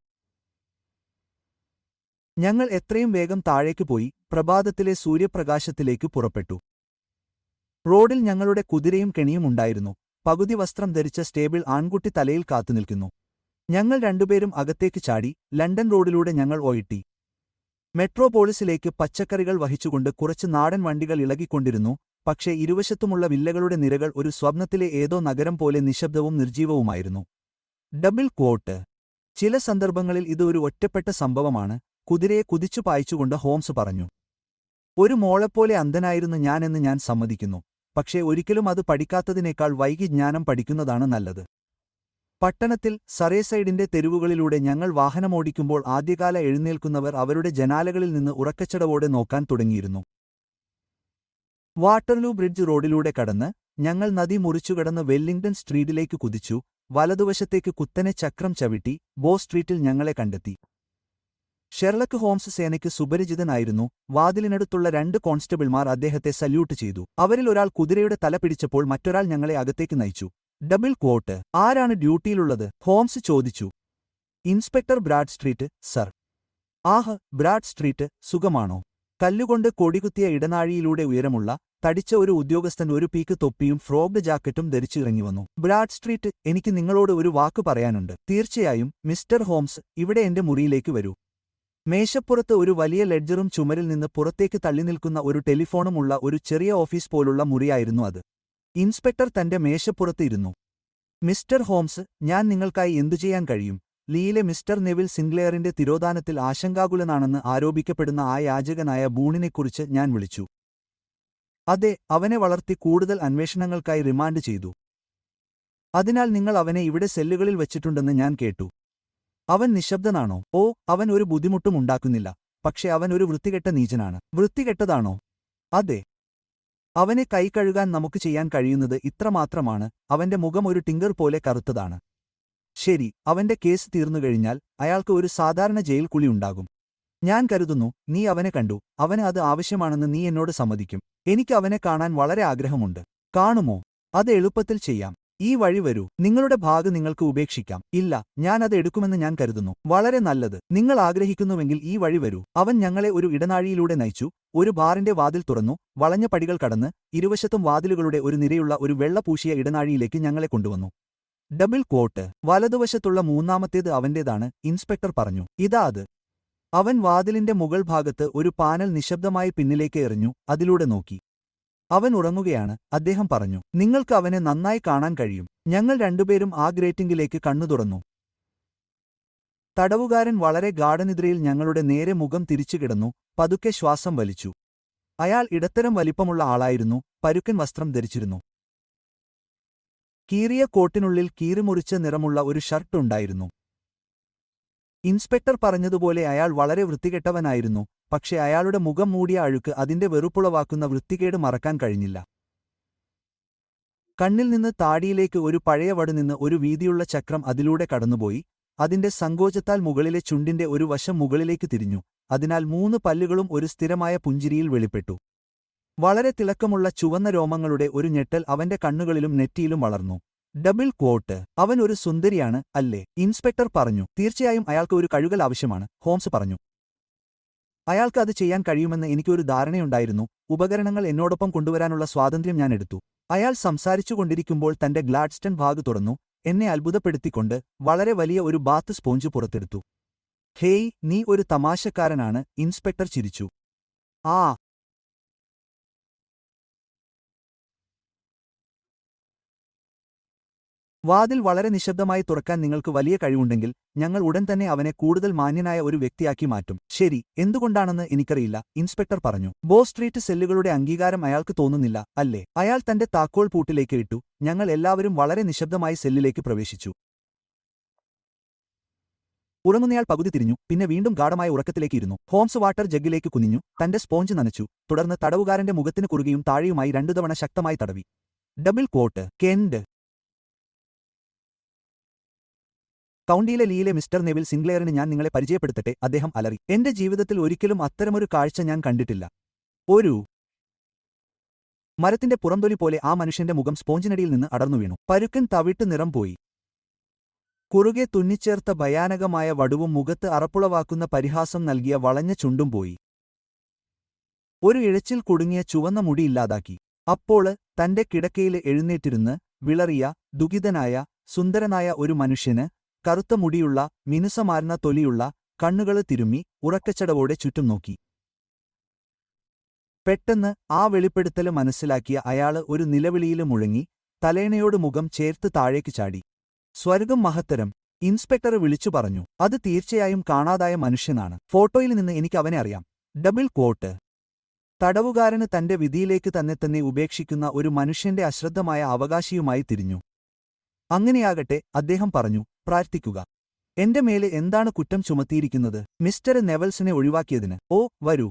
ഞങ്ങൾ എത്രയും വേഗം താഴേക്ക് പോയി പ്രഭാതത്തിലെ സൂര്യപ്രകാശത്തിലേക്ക് പുറപ്പെട്ടു റോഡിൽ ഞങ്ങളുടെ കുതിരയും കെണിയും ഉണ്ടായിരുന്നു പകുതി വസ്ത്രം ധരിച്ച സ്റ്റേബിൾ ആൺകുട്ടി തലയിൽ കാത്തുനിൽക്കുന്നു ഞങ്ങൾ രണ്ടുപേരും അകത്തേക്ക് ചാടി ലണ്ടൻ റോഡിലൂടെ ഞങ്ങൾ ഓയിട്ടി മെട്രോപോളിസിലേക്ക് പച്ചക്കറികൾ വഹിച്ചുകൊണ്ട് കുറച്ച് നാടൻ വണ്ടികൾ ഇളകിക്കൊണ്ടിരുന്നു പക്ഷേ ഇരുവശത്തുമുള്ള വില്ലകളുടെ നിരകൾ ഒരു സ്വപ്നത്തിലെ ഏതോ നഗരം പോലെ നിശബ്ദവും നിർജീവവുമായിരുന്നു ഡബിൾ ക്വോട്ട് ചില സന്ദർഭങ്ങളിൽ ഇത് ഒരു ഒറ്റപ്പെട്ട സംഭവമാണ് കുതിരയെ കുതിച്ചു പായിച്ചുകൊണ്ട് ഹോംസ് പറഞ്ഞു ഒരു മോളെപ്പോലെ അന്ധനായിരുന്നു ഞാനെന്ന് ഞാൻ സമ്മതിക്കുന്നു പക്ഷേ ഒരിക്കലും അത് പഠിക്കാത്തതിനേക്കാൾ വൈകി ജ്ഞാനം പഠിക്കുന്നതാണ് നല്ലത് പട്ടണത്തിൽ സറേസൈഡിന്റെ തെരുവുകളിലൂടെ ഞങ്ങൾ വാഹനമോടിക്കുമ്പോൾ ആദ്യകാല എഴുന്നേൽക്കുന്നവർ അവരുടെ ജനാലകളിൽ നിന്ന് ഉറക്കച്ചടവോടെ നോക്കാൻ തുടങ്ങിയിരുന്നു വാട്ടർലൂ ബ്രിഡ്ജ് റോഡിലൂടെ കടന്ന് ഞങ്ങൾ നദി മുറിച്ചുകടന്ന് വെല്ലിംഗ്ടൺ സ്ട്രീറ്റിലേക്ക് കുതിച്ചു വലതുവശത്തേക്ക് കുത്തനെ ചക്രം ചവിട്ടി ബോ സ്ട്രീറ്റിൽ ഞങ്ങളെ കണ്ടെത്തി ഷെർലക്ക് ഹോംസ് സേനയ്ക്ക് സുപരിചിതനായിരുന്നു വാതിലിനടുത്തുള്ള രണ്ട് കോൺസ്റ്റബിൾമാർ അദ്ദേഹത്തെ സല്യൂട്ട് ചെയ്തു അവരിൽ ഒരാൾ കുതിരയുടെ തല പിടിച്ചപ്പോൾ മറ്റൊരാൾ ഞങ്ങളെ അകത്തേക്ക് നയിച്ചു ഡബിൾ ക്വോട്ട് ആരാണ് ഡ്യൂട്ടിയിലുള്ളത് ഹോംസ് ചോദിച്ചു inspector Bradstreet sir ah Bradstreet സുഖമാണോ കല്ലുകൊണ്ട് കൊടികുത്തിയ ഇടനാഴിയിലൂടെ ഉയരമുള്ള തടിച്ച ഒരു ഉദ്യോഗസ്ഥൻ ഒരു പീക്ക് തൊപ്പിയും ഫ്രോഗ്ഡ് ജാക്കറ്റും ധരിച്ചിറങ്ങി വന്നു ബ്രാഡ് സ്ട്രീറ്റ് എനിക്ക് നിങ്ങളോട് ഒരു വാക്ക് പറയാനുണ്ട് തീർച്ചയായും മിസ്റ്റർ ഹോംസ് ഇവിടെ എന്റെ മുറിയിലേക്ക് വരൂ മേശപ്പുറത്ത് ഒരു വലിയ ലെഡ്ജറും ചുമരിൽ നിന്ന് പുറത്തേക്ക് തള്ളി നിൽക്കുന്ന ഒരു ടെലിഫോണും ഉള്ള ഒരു ചെറിയ ഓഫീസ് പോലുള്ള മുറിയായിരുന്നു അത് ഇൻസ്പെക്ടർ തന്റെ മേശപ്പുറത്ത് ഇരുന്നു മിസ്റ്റർ ഹോംസ് ഞാൻ നിങ്ങൾക്കായി എന്തു ചെയ്യാൻ കഴിയും ലീയിലെ മിസ്റ്റർ നെവിൽ സിംഗ്ലെയറിന്റെ തിരോധാനത്തിൽ ആശങ്കാകുലനാണെന്ന് ആരോപിക്കപ്പെടുന്ന ആ യാചകനായ ബൂണിനെക്കുറിച്ച് ഞാൻ വിളിച്ചു അതെ അവനെ വളർത്തി കൂടുതൽ അന്വേഷണങ്ങൾക്കായി റിമാൻഡ് ചെയ്തു അതിനാൽ നിങ്ങൾ അവനെ ഇവിടെ സെല്ലുകളിൽ വച്ചിട്ടുണ്ടെന്ന് ഞാൻ കേട്ടു അവൻ നിശബ്ദനാണോ ഓ അവൻ ഒരു ബുദ്ധിമുട്ടും ഉണ്ടാക്കുന്നില്ല പക്ഷെ അവൻ ഒരു വൃത്തികെട്ട നീചനാണ് വൃത്തികെട്ടതാണോ അതെ അവനെ കൈകഴുകാൻ നമുക്ക് ചെയ്യാൻ കഴിയുന്നത് ഇത്രമാത്രമാണ് അവന്റെ മുഖം ഒരു ടിങ്കർ പോലെ കറുത്തതാണ് ശരി അവന്റെ കേസ് തീർന്നുകഴിഞ്ഞാൽ അയാൾക്ക് ഒരു സാധാരണ ജയിൽ കുളി ഉണ്ടാകും ഞാൻ കരുതുന്നു നീ അവനെ കണ്ടു അവന് അത് ആവശ്യമാണെന്ന് നീ എന്നോട് സമ്മതിക്കും എനിക്ക് അവനെ കാണാൻ വളരെ ആഗ്രഹമുണ്ട് കാണുമോ അത് എളുപ്പത്തിൽ ചെയ്യാം ഈ വഴി വരൂ നിങ്ങളുടെ ഭാഗം നിങ്ങൾക്ക് ഉപേക്ഷിക്കാം ഇല്ല ഞാൻ അത് എടുക്കുമെന്ന് ഞാൻ കരുതുന്നു വളരെ നല്ലത് നിങ്ങൾ ആഗ്രഹിക്കുന്നുവെങ്കിൽ ഈ വഴി വരൂ അവൻ ഞങ്ങളെ ഒരു ഇടനാഴിയിലൂടെ നയിച്ചു ഒരു ബാറിന്റെ വാതിൽ തുറന്നു വളഞ്ഞ പടികൾ കടന്ന് ഇരുവശത്തും വാതിലുകളുടെ ഒരു നിരയുള്ള ഒരു വെള്ള പൂശിയ ഇടനാഴിയിലേക്ക് ഞങ്ങളെ കൊണ്ടുവന്നു ഡബിൾ കോട്ട് വലതുവശത്തുള്ള മൂന്നാമത്തേത് അവന്റേതാണ് ഇൻസ്പെക്ടർ പറഞ്ഞു ഇതാ അത് അവൻ വാതിലിന്റെ മുകൾ ഭാഗത്ത് ഒരു പാനൽ നിശബ്ദമായി പിന്നിലേക്ക് എറിഞ്ഞു അതിലൂടെ നോക്കി അവൻ ഉറങ്ങുകയാണ് അദ്ദേഹം പറഞ്ഞു നിങ്ങൾക്ക് അവനെ നന്നായി കാണാൻ കഴിയും ഞങ്ങൾ രണ്ടുപേരും ആ ഗ്രേറ്റിംഗിലേക്ക് കണ്ണു തുറന്നു തടവുകാരൻ വളരെ ഗാഠനിദ്രയിൽ ഞങ്ങളുടെ നേരെ മുഖം തിരിച്ചുകിടന്നു പതുക്കെ ശ്വാസം വലിച്ചു അയാൾ ഇടത്തരം വലിപ്പമുള്ള ആളായിരുന്നു പരുക്കൻ വസ്ത്രം ധരിച്ചിരുന്നു കീറിയ കോട്ടിനുള്ളിൽ കീറിമുറിച്ച നിറമുള്ള ഒരു ഷർട്ട് ഉണ്ടായിരുന്നു ഇൻസ്പെക്ടർ പറഞ്ഞതുപോലെ അയാൾ വളരെ വൃത്തികെട്ടവനായിരുന്നു പക്ഷെ അയാളുടെ മുഖം മൂടിയ അഴുക്ക് അതിന്റെ വെറുപ്പുളവാക്കുന്ന വൃത്തികേട് മറക്കാൻ കഴിഞ്ഞില്ല കണ്ണിൽ നിന്ന് താടിയിലേക്ക് ഒരു പഴയ വട് നിന്ന് ഒരു വീതിയുള്ള ചക്രം അതിലൂടെ കടന്നുപോയി അതിന്റെ സങ്കോചത്താൽ മുകളിലെ ചുണ്ടിന്റെ ഒരു വശം മുകളിലേക്ക് തിരിഞ്ഞു അതിനാൽ മൂന്ന് പല്ലുകളും ഒരു സ്ഥിരമായ പുഞ്ചിരിയിൽ വെളിപ്പെട്ടു വളരെ തിളക്കമുള്ള ചുവന്ന രോമങ്ങളുടെ ഒരു ഞെട്ടൽ അവന്റെ കണ്ണുകളിലും നെറ്റിയിലും വളർന്നു ഡബിൾ ക്വോട്ട് അവൻ ഒരു സുന്ദരിയാണ് അല്ലേ ഇൻസ്പെക്ടർ പറഞ്ഞു തീർച്ചയായും അയാൾക്ക് ഒരു കഴുകൽ ആവശ്യമാണ് ഹോംസ് പറഞ്ഞു അയാൾക്ക് അത് ചെയ്യാൻ കഴിയുമെന്ന് എനിക്കൊരു ധാരണയുണ്ടായിരുന്നു ഉപകരണങ്ങൾ എന്നോടൊപ്പം കൊണ്ടുവരാനുള്ള സ്വാതന്ത്ര്യം ഞാൻ എടുത്തു അയാൾ സംസാരിച്ചുകൊണ്ടിരിക്കുമ്പോൾ തന്റെ ഗ്ലാഡ്സ്റ്റൺ ഭാഗ് തുറന്നു എന്നെ അത്ഭുതപ്പെടുത്തിക്കൊണ്ട് വളരെ വലിയ ഒരു ബാത്ത് സ്പോഞ്ച് പുറത്തെടുത്തു ഹേയ് നീ ഒരു തമാശക്കാരനാണ് ഇൻസ്പെക്ടർ ചിരിച്ചു ആ വാതിൽ വളരെ നിശബ്ദമായി തുറക്കാൻ നിങ്ങൾക്ക് വലിയ കഴിവുണ്ടെങ്കിൽ ഞങ്ങൾ ഉടൻ തന്നെ അവനെ കൂടുതൽ മാന്യനായ ഒരു വ്യക്തിയാക്കി മാറ്റും ശരി എന്തുകൊണ്ടാണെന്ന് എനിക്കറിയില്ല ഇൻസ്പെക്ടർ പറഞ്ഞു ബോ സ്ട്രീറ്റ് സെല്ലുകളുടെ അംഗീകാരം അയാൾക്ക് തോന്നുന്നില്ല അല്ലേ അയാൾ തന്റെ താക്കോൽ പൂട്ടിലേക്ക് ഇട്ടു ഞങ്ങൾ എല്ലാവരും വളരെ നിശബ്ദമായി സെല്ലിലേക്ക് പ്രവേശിച്ചു ഉറങ്ങുന്നയാൾ പകുതി തിരിഞ്ഞു പിന്നെ വീണ്ടും ഗാഠമായ ഉറക്കത്തിലേക്ക് ഇരുന്നു ഹോംസ് വാട്ടർ ജഗ്ഗിലേക്ക് കുനിഞ്ഞു തന്റെ സ്പോഞ്ച് നനച്ചു തുടർന്ന് തടവുകാരന്റെ മുഖത്തിന് കുറുകയും താഴെയുമായി രണ്ടു തവണ ശക്തമായി തടവി ഡബിൾ കോട്ട് കെൻഡ് കൗണ്ടിയിലെ ലീയിലെ മിസ്റ്റർ നെവിൽ സിംഗ്ലെയറിന് ഞാൻ നിങ്ങളെ പരിചയപ്പെടുത്തട്ടെ അദ്ദേഹം അലറി എന്റെ ജീവിതത്തിൽ ഒരിക്കലും അത്തരമൊരു കാഴ്ച ഞാൻ കണ്ടിട്ടില്ല ഒരു മരത്തിന്റെ പുറംതൊലി പോലെ ആ മനുഷ്യന്റെ മുഖം സ്പോഞ്ചിനടിയിൽ നിന്ന് അടർന്നു വീണു പരുക്കൻ തവിട്ട് നിറം പോയി കുറുകെ തുന്നിച്ചേർത്ത ഭയാനകമായ വടുവും മുഖത്ത് അറപ്പുളവാക്കുന്ന പരിഹാസം നൽകിയ വളഞ്ഞ ചുണ്ടും പോയി ഒരു ഇഴച്ചിൽ കുടുങ്ങിയ ചുവന്ന മുടി ഇല്ലാതാക്കി അപ്പോള് തന്റെ കിടക്കയിൽ എഴുന്നേറ്റിരുന്ന് വിളറിയ ദുഃഖിതനായ സുന്ദരനായ ഒരു മനുഷ്യന് കറുത്ത മുടിയുള്ള മിനുസമാർന്ന തൊലിയുള്ള കണ്ണുകള് തിരുമ്മി ഉറക്കച്ചടവോടെ ചുറ്റും നോക്കി പെട്ടെന്ന് ആ വെളിപ്പെടുത്തല് മനസ്സിലാക്കിയ അയാള് ഒരു നിലവിളിയില് മുഴങ്ങി തലേണയോട് മുഖം ചേർത്ത് താഴേക്ക് ചാടി സ്വർഗം മഹത്തരം ഇൻസ്പെക്ടർ വിളിച്ചു പറഞ്ഞു അത് തീർച്ചയായും കാണാതായ മനുഷ്യനാണ് ഫോട്ടോയിൽ നിന്ന് എനിക്ക് അവനെ അറിയാം ഡബിൾ ക്വോട്ട് തടവുകാരന് തന്റെ വിധിയിലേക്ക് തന്നെ തന്നെ ഉപേക്ഷിക്കുന്ന ഒരു മനുഷ്യന്റെ അശ്രദ്ധമായ അവകാശിയുമായി തിരിഞ്ഞു അങ്ങനെയാകട്ടെ അദ്ദേഹം പറഞ്ഞു പ്രാർത്ഥിക്കുക എന്റെ മേലെ എന്താണ് കുറ്റം ചുമത്തിയിരിക്കുന്നത് മിസ്റ്റർ നെവൽസിനെ ഒഴിവാക്കിയതിന് ഓ വരൂ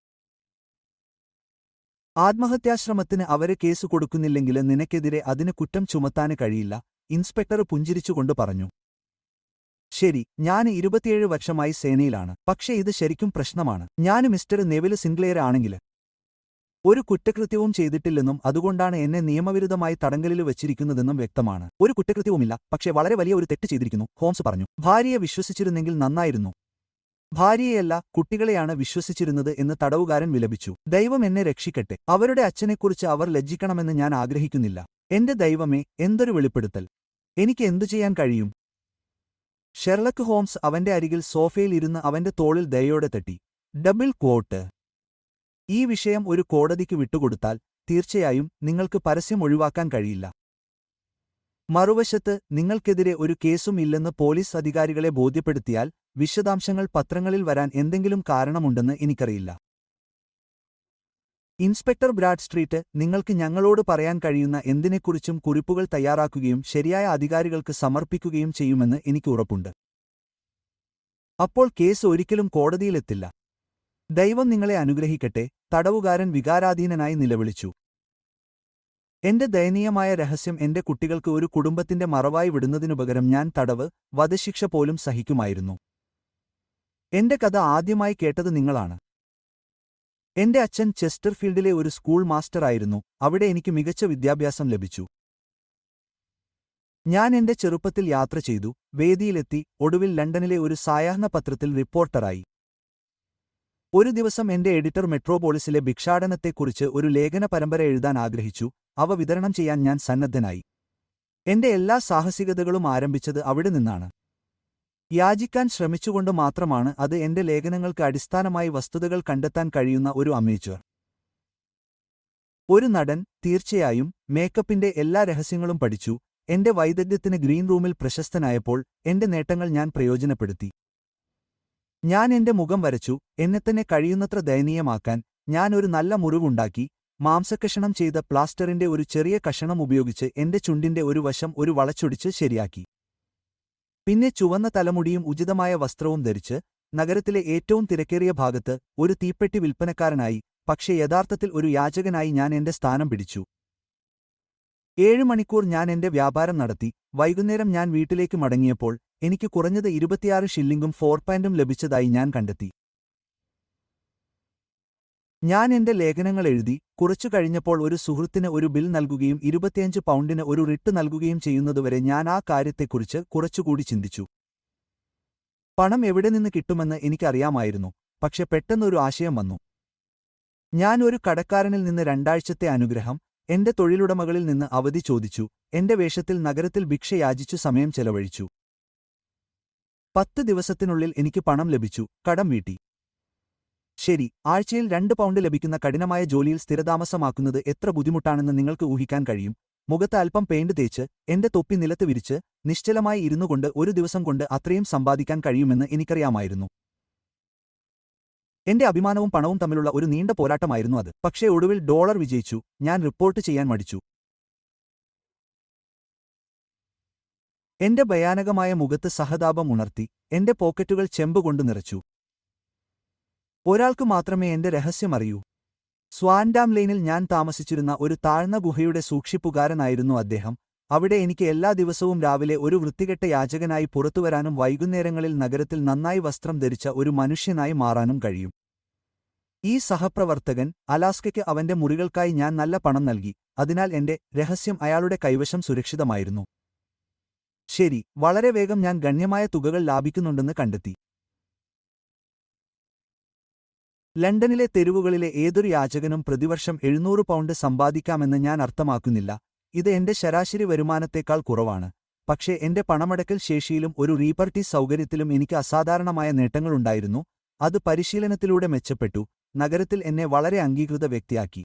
ആത്മഹത്യാശ്രമത്തിന് അവരെ കേസ് കൊടുക്കുന്നില്ലെങ്കിൽ നിനക്കെതിരെ അതിന് കുറ്റം ചുമത്താന് കഴിയില്ല ഇൻസ്പെക്ടർ പുഞ്ചിരിച്ചുകൊണ്ട് പറഞ്ഞു ശരി ഞാൻ ഇരുപത്തിയേഴ് വർഷമായി സേനയിലാണ് പക്ഷേ ഇത് ശരിക്കും പ്രശ്നമാണ് ഞാൻ മിസ്റ്റർ നെവില് സിൻക്ലെയർ ആണെങ്കിൽ ഒരു കുറ്റകൃത്യവും ചെയ്തിട്ടില്ലെന്നും അതുകൊണ്ടാണ് എന്നെ നിയമവിരുദ്ധമായി തടങ്കലിൽ വച്ചിരിക്കുന്നതെന്നും വ്യക്തമാണ് ഒരു കുറ്റകൃത്യവുമില്ല പക്ഷേ വളരെ വലിയ ഒരു തെറ്റ് ചെയ്തിരിക്കുന്നു ഹോംസ് പറഞ്ഞു ഭാര്യയെ വിശ്വസിച്ചിരുന്നെങ്കിൽ നന്നായിരുന്നു ഭാര്യയെയല്ല കുട്ടികളെയാണ് വിശ്വസിച്ചിരുന്നത് എന്ന് തടവുകാരൻ വിലപിച്ചു ദൈവം എന്നെ രക്ഷിക്കട്ടെ അവരുടെ അച്ഛനെക്കുറിച്ച് അവർ ലജ്ജിക്കണമെന്ന് ഞാൻ ആഗ്രഹിക്കുന്നില്ല എന്റെ ദൈവമേ എന്തൊരു വെളിപ്പെടുത്തൽ എനിക്ക് എന്തു ചെയ്യാൻ കഴിയും ഷെർലക്ക് ഹോംസ് അവന്റെ അരികിൽ സോഫയിൽ ഇരുന്ന് അവന്റെ തോളിൽ ദയോടെ തട്ടി ഡബിൾ ക്വോട്ട് ഈ വിഷയം ഒരു കോടതിക്ക് വിട്ടുകൊടുത്താൽ തീർച്ചയായും നിങ്ങൾക്ക് പരസ്യം ഒഴിവാക്കാൻ കഴിയില്ല മറുവശത്ത് നിങ്ങൾക്കെതിരെ ഒരു കേസും ഇല്ലെന്ന് പോലീസ് അധികാരികളെ ബോധ്യപ്പെടുത്തിയാൽ വിശദാംശങ്ങൾ പത്രങ്ങളിൽ വരാൻ എന്തെങ്കിലും കാരണമുണ്ടെന്ന് എനിക്കറിയില്ല ഇൻസ്പെക്ടർ ബ്രാഡ് സ്ട്രീറ്റ് നിങ്ങൾക്ക് ഞങ്ങളോട് പറയാൻ കഴിയുന്ന എന്തിനെക്കുറിച്ചും കുറിപ്പുകൾ തയ്യാറാക്കുകയും ശരിയായ അധികാരികൾക്ക് സമർപ്പിക്കുകയും ചെയ്യുമെന്ന് എനിക്ക് ഉറപ്പുണ്ട് അപ്പോൾ കേസ് ഒരിക്കലും കോടതിയിലെത്തില്ല ദൈവം നിങ്ങളെ അനുഗ്രഹിക്കട്ടെ തടവുകാരൻ വികാരാധീനനായി നിലവിളിച്ചു എന്റെ ദയനീയമായ രഹസ്യം എന്റെ കുട്ടികൾക്ക് ഒരു കുടുംബത്തിന്റെ മറവായി വിടുന്നതിനുപകരം ഞാൻ തടവ് വധശിക്ഷ പോലും സഹിക്കുമായിരുന്നു എന്റെ കഥ ആദ്യമായി കേട്ടത് നിങ്ങളാണ് എന്റെ അച്ഛൻ ചെസ്റ്റർഫീൽഡിലെ ഒരു സ്കൂൾ മാസ്റ്ററായിരുന്നു അവിടെ എനിക്ക് മികച്ച വിദ്യാഭ്യാസം ലഭിച്ചു ഞാൻ എന്റെ ചെറുപ്പത്തിൽ യാത്ര ചെയ്തു വേദിയിലെത്തി ഒടുവിൽ ലണ്ടനിലെ ഒരു സായാഹ്ന പത്രത്തിൽ റിപ്പോർട്ടറായി ഒരു ദിവസം എന്റെ എഡിറ്റർ മെട്രോപോളിസിലെ ഭിക്ഷാടനത്തെക്കുറിച്ച് ഒരു ലേഖന പരമ്പര എഴുതാൻ ആഗ്രഹിച്ചു അവ വിതരണം ചെയ്യാൻ ഞാൻ സന്നദ്ധനായി എന്റെ എല്ലാ സാഹസികതകളും ആരംഭിച്ചത് അവിടെ നിന്നാണ് യാചിക്കാൻ ശ്രമിച്ചുകൊണ്ട് മാത്രമാണ് അത് എന്റെ ലേഖനങ്ങൾക്ക് അടിസ്ഥാനമായി വസ്തുതകൾ കണ്ടെത്താൻ കഴിയുന്ന ഒരു അമേച്വർ ഒരു നടൻ തീർച്ചയായും മേക്കപ്പിന്റെ എല്ലാ രഹസ്യങ്ങളും പഠിച്ചു എന്റെ വൈദഗ്ധ്യത്തിന് ഗ്രീൻ റൂമിൽ പ്രശസ്തനായപ്പോൾ എന്റെ നേട്ടങ്ങൾ ഞാൻ പ്രയോജനപ്പെടുത്തി ഞാൻ എന്റെ മുഖം വരച്ചു എന്നെത്തന്നെ കഴിയുന്നത്ര ദയനീയമാക്കാൻ ഞാൻ ഒരു നല്ല മുറിവുണ്ടാക്കി മാംസക്കഷണം ചെയ്ത പ്ലാസ്റ്ററിന്റെ ഒരു ചെറിയ കഷണം ഉപയോഗിച്ച് എന്റെ ചുണ്ടിന്റെ ഒരു വശം ഒരു വളച്ചൊടിച്ച് ശരിയാക്കി പിന്നെ ചുവന്ന തലമുടിയും ഉചിതമായ വസ്ത്രവും ധരിച്ച് നഗരത്തിലെ ഏറ്റവും തിരക്കേറിയ ഭാഗത്ത് ഒരു തീപ്പെട്ടി വിൽപ്പനക്കാരനായി പക്ഷേ യഥാർത്ഥത്തിൽ ഒരു യാചകനായി ഞാൻ എന്റെ സ്ഥാനം പിടിച്ചു ഏഴ് മണിക്കൂർ ഞാൻ എന്റെ വ്യാപാരം നടത്തി വൈകുന്നേരം ഞാൻ വീട്ടിലേക്ക് മടങ്ങിയപ്പോൾ എനിക്ക് കുറഞ്ഞത് ഇരുപത്തിയാറ് ഷില്ലിംഗും ഫോർ പാൻറ്റും ലഭിച്ചതായി ഞാൻ കണ്ടെത്തി ഞാൻ എന്റെ ലേഖനങ്ങൾ എഴുതി കുറച്ചു കഴിഞ്ഞപ്പോൾ ഒരു സുഹൃത്തിന് ഒരു ബിൽ നൽകുകയും ഇരുപത്തിയഞ്ച് പൗണ്ടിന് ഒരു റിട്ട് നൽകുകയും ചെയ്യുന്നതുവരെ ഞാൻ ആ കാര്യത്തെക്കുറിച്ച് കുറച്ചുകൂടി ചിന്തിച്ചു പണം എവിടെ നിന്ന് കിട്ടുമെന്ന് എനിക്കറിയാമായിരുന്നു പക്ഷെ പെട്ടെന്നൊരു ആശയം വന്നു ഞാൻ ഒരു കടക്കാരനിൽ നിന്ന് രണ്ടാഴ്ചത്തെ അനുഗ്രഹം എന്റെ തൊഴിലുടമകളിൽ നിന്ന് അവധി ചോദിച്ചു എന്റെ വേഷത്തിൽ നഗരത്തിൽ ഭിക്ഷ യാചിച്ചു സമയം ചെലവഴിച്ചു പത്ത് ദിവസത്തിനുള്ളിൽ എനിക്ക് പണം ലഭിച്ചു കടം വീട്ടി ശരി ആഴ്ചയിൽ രണ്ട് പൗണ്ട് ലഭിക്കുന്ന കഠിനമായ ജോലിയിൽ സ്ഥിരതാമസമാക്കുന്നത് എത്ര ബുദ്ധിമുട്ടാണെന്ന് നിങ്ങൾക്ക് ഊഹിക്കാൻ കഴിയും മുഖത്ത് അല്പം പെയിന്റ് തേച്ച് എന്റെ തൊപ്പി നിലത്ത് വിരിച്ച് നിശ്ചലമായി ഇരുന്നുകൊണ്ട് ഒരു ദിവസം കൊണ്ട് അത്രയും സമ്പാദിക്കാൻ കഴിയുമെന്ന് എനിക്കറിയാമായിരുന്നു എന്റെ അഭിമാനവും പണവും തമ്മിലുള്ള ഒരു നീണ്ട പോരാട്ടമായിരുന്നു അത് പക്ഷേ ഒടുവിൽ ഡോളർ വിജയിച്ചു ഞാൻ റിപ്പോർട്ട് ചെയ്യാൻ മടിച്ചു എന്റെ ഭയാനകമായ മുഖത്ത് സഹതാപം ഉണർത്തി എന്റെ പോക്കറ്റുകൾ ചെമ്പുകൊണ്ട് നിറച്ചു ഒരാൾക്ക് മാത്രമേ എന്റെ രഹസ്യം അറിയൂ സ്വാൻഡാം ലെയിനിൽ ഞാൻ താമസിച്ചിരുന്ന ഒരു താഴ്ന്ന ഗുഹയുടെ സൂക്ഷിപ്പുകാരനായിരുന്നു അദ്ദേഹം അവിടെ എനിക്ക് എല്ലാ ദിവസവും രാവിലെ ഒരു വൃത്തികെട്ട യാചകനായി പുറത്തുവരാനും വൈകുന്നേരങ്ങളിൽ നഗരത്തിൽ നന്നായി വസ്ത്രം ധരിച്ച ഒരു മനുഷ്യനായി മാറാനും കഴിയും ഈ സഹപ്രവർത്തകൻ അലാസ്കയ്ക്ക് അവന്റെ മുറികൾക്കായി ഞാൻ നല്ല പണം നൽകി അതിനാൽ എന്റെ രഹസ്യം അയാളുടെ കൈവശം സുരക്ഷിതമായിരുന്നു ശരി വളരെ വേഗം ഞാൻ ഗണ്യമായ തുകകൾ ലാഭിക്കുന്നുണ്ടെന്ന് കണ്ടെത്തി ലണ്ടനിലെ തെരുവുകളിലെ ഏതൊരു യാചകനും പ്രതിവർഷം എഴുന്നൂറ് പൗണ്ട് സമ്പാദിക്കാമെന്ന് ഞാൻ അർത്ഥമാക്കുന്നില്ല ഇത് എന്റെ ശരാശരി വരുമാനത്തേക്കാൾ കുറവാണ് പക്ഷേ എന്റെ പണമടക്കൽ ശേഷിയിലും ഒരു റീപർട്ടി സൗകര്യത്തിലും എനിക്ക് അസാധാരണമായ നേട്ടങ്ങളുണ്ടായിരുന്നു അത് പരിശീലനത്തിലൂടെ മെച്ചപ്പെട്ടു നഗരത്തിൽ എന്നെ വളരെ അംഗീകൃത വ്യക്തിയാക്കി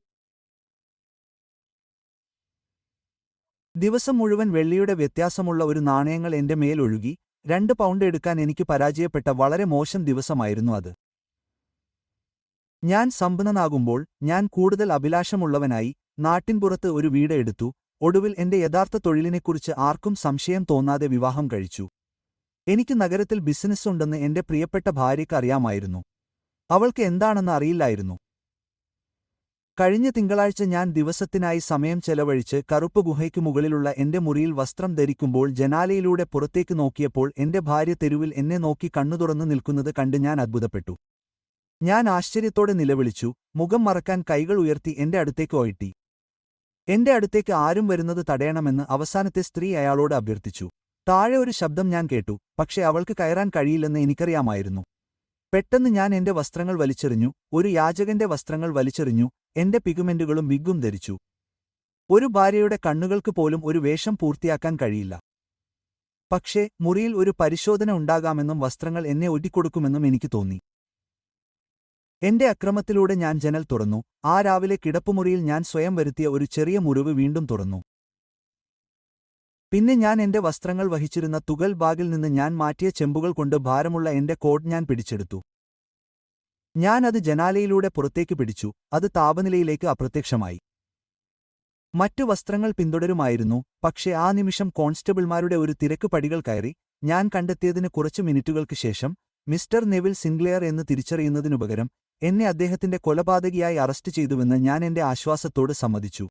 ദിവസം മുഴുവൻ വെള്ളിയുടെ വ്യത്യാസമുള്ള ഒരു നാണയങ്ങൾ എന്റെ മേലൊഴുകി രണ്ട് പൗണ്ട് എടുക്കാൻ എനിക്ക് പരാജയപ്പെട്ട വളരെ മോശം ദിവസമായിരുന്നു അത് ഞാൻ സമ്പന്നനാകുമ്പോൾ ഞാൻ കൂടുതൽ അഭിലാഷമുള്ളവനായി നാട്ടിൻപുറത്ത് ഒരു വീട് എടുത്തു ഒടുവിൽ എന്റെ യഥാർത്ഥ തൊഴിലിനെക്കുറിച്ച് ആർക്കും സംശയം തോന്നാതെ വിവാഹം കഴിച്ചു എനിക്ക് നഗരത്തിൽ ബിസിനസ്സുണ്ടെന്ന് എന്റെ പ്രിയപ്പെട്ട ഭാര്യയ്ക്ക് അറിയാമായിരുന്നു അവൾക്ക് എന്താണെന്ന് അറിയില്ലായിരുന്നു കഴിഞ്ഞ തിങ്കളാഴ്ച ഞാൻ ദിവസത്തിനായി സമയം ചെലവഴിച്ച് കറുപ്പ് ഗുഹയ്ക്ക് മുകളിലുള്ള എന്റെ മുറിയിൽ വസ്ത്രം ധരിക്കുമ്പോൾ ജനാലയിലൂടെ പുറത്തേക്ക് നോക്കിയപ്പോൾ എന്റെ ഭാര്യ തെരുവിൽ എന്നെ നോക്കി കണ്ണു തുറന്നു നിൽക്കുന്നത് കണ്ട് ഞാൻ അത്ഭുതപ്പെട്ടു ഞാൻ ആശ്ചര്യത്തോടെ നിലവിളിച്ചു മുഖം മറക്കാൻ കൈകൾ ഉയർത്തി എന്റെ അടുത്തേക്ക് ഒയട്ടി എന്റെ അടുത്തേക്ക് ആരും വരുന്നത് തടയണമെന്ന് അവസാനത്തെ സ്ത്രീ അയാളോട് അഭ്യർത്ഥിച്ചു താഴെ ഒരു ശബ്ദം ഞാൻ കേട്ടു പക്ഷെ അവൾക്ക് കയറാൻ കഴിയില്ലെന്ന് എനിക്കറിയാമായിരുന്നു പെട്ടെന്ന് ഞാൻ എന്റെ വസ്ത്രങ്ങൾ വലിച്ചെറിഞ്ഞു ഒരു യാചകന്റെ വസ്ത്രങ്ങൾ വലിച്ചെറിഞ്ഞു എന്റെ പിഗുമെന്റുകളും വിഗും ധരിച്ചു ഒരു ഭാര്യയുടെ കണ്ണുകൾക്ക് പോലും ഒരു വേഷം പൂർത്തിയാക്കാൻ കഴിയില്ല പക്ഷേ മുറിയിൽ ഒരു പരിശോധന ഉണ്ടാകാമെന്നും വസ്ത്രങ്ങൾ എന്നെ ഒറ്റിക്കൊടുക്കുമെന്നും എനിക്ക് തോന്നി എന്റെ അക്രമത്തിലൂടെ ഞാൻ ജനൽ തുറന്നു ആ രാവിലെ കിടപ്പുമുറിയിൽ ഞാൻ സ്വയം വരുത്തിയ ഒരു ചെറിയ മുറിവ് വീണ്ടും തുറന്നു പിന്നെ ഞാൻ എന്റെ വസ്ത്രങ്ങൾ വഹിച്ചിരുന്ന തുകൽ ബാഗിൽ നിന്ന് ഞാൻ മാറ്റിയ ചെമ്പുകൾ കൊണ്ട് ഭാരമുള്ള എന്റെ കോട്ട് ഞാൻ പിടിച്ചെടുത്തു ഞാൻ അത് ജനാലയിലൂടെ പുറത്തേക്ക് പിടിച്ചു അത് താപനിലയിലേക്ക് അപ്രത്യക്ഷമായി മറ്റു വസ്ത്രങ്ങൾ പിന്തുടരുമായിരുന്നു പക്ഷേ ആ നിമിഷം കോൺസ്റ്റബിൾമാരുടെ ഒരു തിരക്ക് പടികൾ കയറി ഞാൻ കണ്ടെത്തിയതിന് കുറച്ചു മിനിറ്റുകൾക്ക് ശേഷം മിസ്റ്റർ നെവിൽ സിൻഗ്ലെയർ എന്ന് തിരിച്ചറിയുന്നതിനുപകരം എന്നെ അദ്ദേഹത്തിന്റെ കൊലപാതകിയായി അറസ്റ്റ് ചെയ്തുവെന്ന് ഞാൻ എന്റെ ആശ്വാസത്തോട് സമ്മതിച്ചു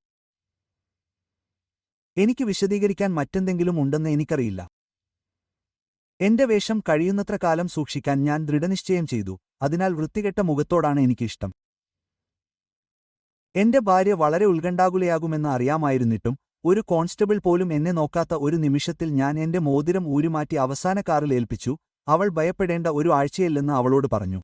എനിക്ക് വിശദീകരിക്കാൻ മറ്റെന്തെങ്കിലും ഉണ്ടെന്ന് എനിക്കറിയില്ല എന്റെ വേഷം കഴിയുന്നത്ര കാലം സൂക്ഷിക്കാൻ ഞാൻ ദൃഢനിശ്ചയം ചെയ്തു അതിനാൽ വൃത്തികെട്ട മുഖത്തോടാണ് എനിക്കിഷ്ടം എന്റെ ഭാര്യ വളരെ ഉത്കണ്ഠാകുലയാകുമെന്ന് അറിയാമായിരുന്നിട്ടും ഒരു കോൺസ്റ്റബിൾ പോലും എന്നെ നോക്കാത്ത ഒരു നിമിഷത്തിൽ ഞാൻ എന്റെ മോതിരം ഊരിമാറ്റി അവസാന കാറിൽ ഏൽപ്പിച്ചു അവൾ ഭയപ്പെടേണ്ട ഒരു ആഴ്ചയില്ലെന്ന് അവളോട് പറഞ്ഞു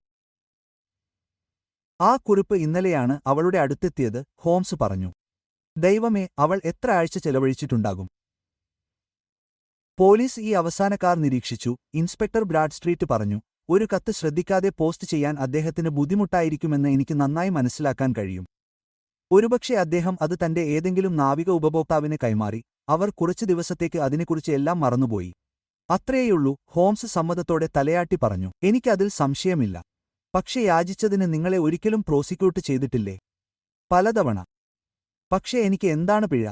ആ കുറിപ്പ് ഇന്നലെയാണ് അവളുടെ അടുത്തെത്തിയത് ഹോംസ് പറഞ്ഞു ദൈവമേ അവൾ എത്ര ആഴ്ച ചെലവഴിച്ചിട്ടുണ്ടാകും പോലീസ് ഈ അവസാന കാർ നിരീക്ഷിച്ചു ഇൻസ്പെക്ടർ ബ്രാഡ് സ്ട്രീറ്റ് പറഞ്ഞു ഒരു കത്ത് ശ്രദ്ധിക്കാതെ പോസ്റ്റ് ചെയ്യാൻ അദ്ദേഹത്തിന് ബുദ്ധിമുട്ടായിരിക്കുമെന്ന് എനിക്ക് നന്നായി മനസ്സിലാക്കാൻ കഴിയും ഒരുപക്ഷെ അദ്ദേഹം അത് തന്റെ ഏതെങ്കിലും നാവിക ഉപഭോക്താവിന് കൈമാറി അവർ കുറച്ചു ദിവസത്തേക്ക് അതിനെക്കുറിച്ച് എല്ലാം മറന്നുപോയി അത്രയേയുള്ളൂ ഹോംസ് സമ്മതത്തോടെ തലയാട്ടി പറഞ്ഞു എനിക്കതിൽ സംശയമില്ല പക്ഷെ യാചിച്ചതിന് നിങ്ങളെ ഒരിക്കലും പ്രോസിക്യൂട്ട് ചെയ്തിട്ടില്ലേ പലതവണ പക്ഷേ എനിക്ക് എന്താണ് പിഴ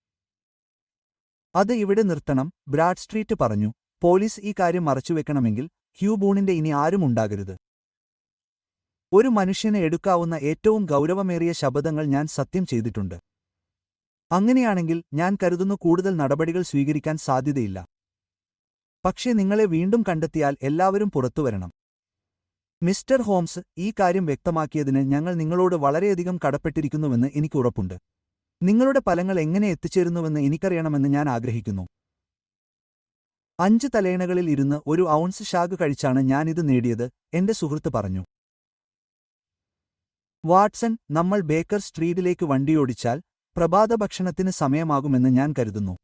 അത് ഇവിടെ നിർത്തണം ബ്രാഡ് സ്ട്രീറ്റ് പറഞ്ഞു പോലീസ് ഈ കാര്യം മറച്ചുവെക്കണമെങ്കിൽ ഹ്യൂബൂണിന്റെ ഇനി ആരും ഉണ്ടാകരുത് ഒരു മനുഷ്യന് എടുക്കാവുന്ന ഏറ്റവും ഗൗരവമേറിയ ശബദങ്ങൾ ഞാൻ സത്യം ചെയ്തിട്ടുണ്ട് അങ്ങനെയാണെങ്കിൽ ഞാൻ കരുതുന്നു കൂടുതൽ നടപടികൾ സ്വീകരിക്കാൻ സാധ്യതയില്ല പക്ഷേ നിങ്ങളെ വീണ്ടും കണ്ടെത്തിയാൽ എല്ലാവരും പുറത്തുവരണം മിസ്റ്റർ ഹോംസ് ഈ കാര്യം വ്യക്തമാക്കിയതിന് ഞങ്ങൾ നിങ്ങളോട് വളരെയധികം കടപ്പെട്ടിരിക്കുന്നുവെന്ന് എനിക്ക് ഉറപ്പുണ്ട് നിങ്ങളുടെ ഫലങ്ങൾ എങ്ങനെ എത്തിച്ചേരുന്നുവെന്ന് എനിക്കറിയണമെന്ന് ഞാൻ ആഗ്രഹിക്കുന്നു അഞ്ച് തലയണകളിൽ ഇരുന്ന് ഒരു ഔൺസ് ഷാഗ് കഴിച്ചാണ് ഞാനിത് നേടിയത് എന്റെ സുഹൃത്ത് പറഞ്ഞു വാട്സൺ നമ്മൾ ബേക്കർ സ്ട്രീറ്റിലേക്ക് വണ്ടിയോടിച്ചാൽ പ്രഭാതഭക്ഷണത്തിന് സമയമാകുമെന്ന് ഞാൻ കരുതുന്നു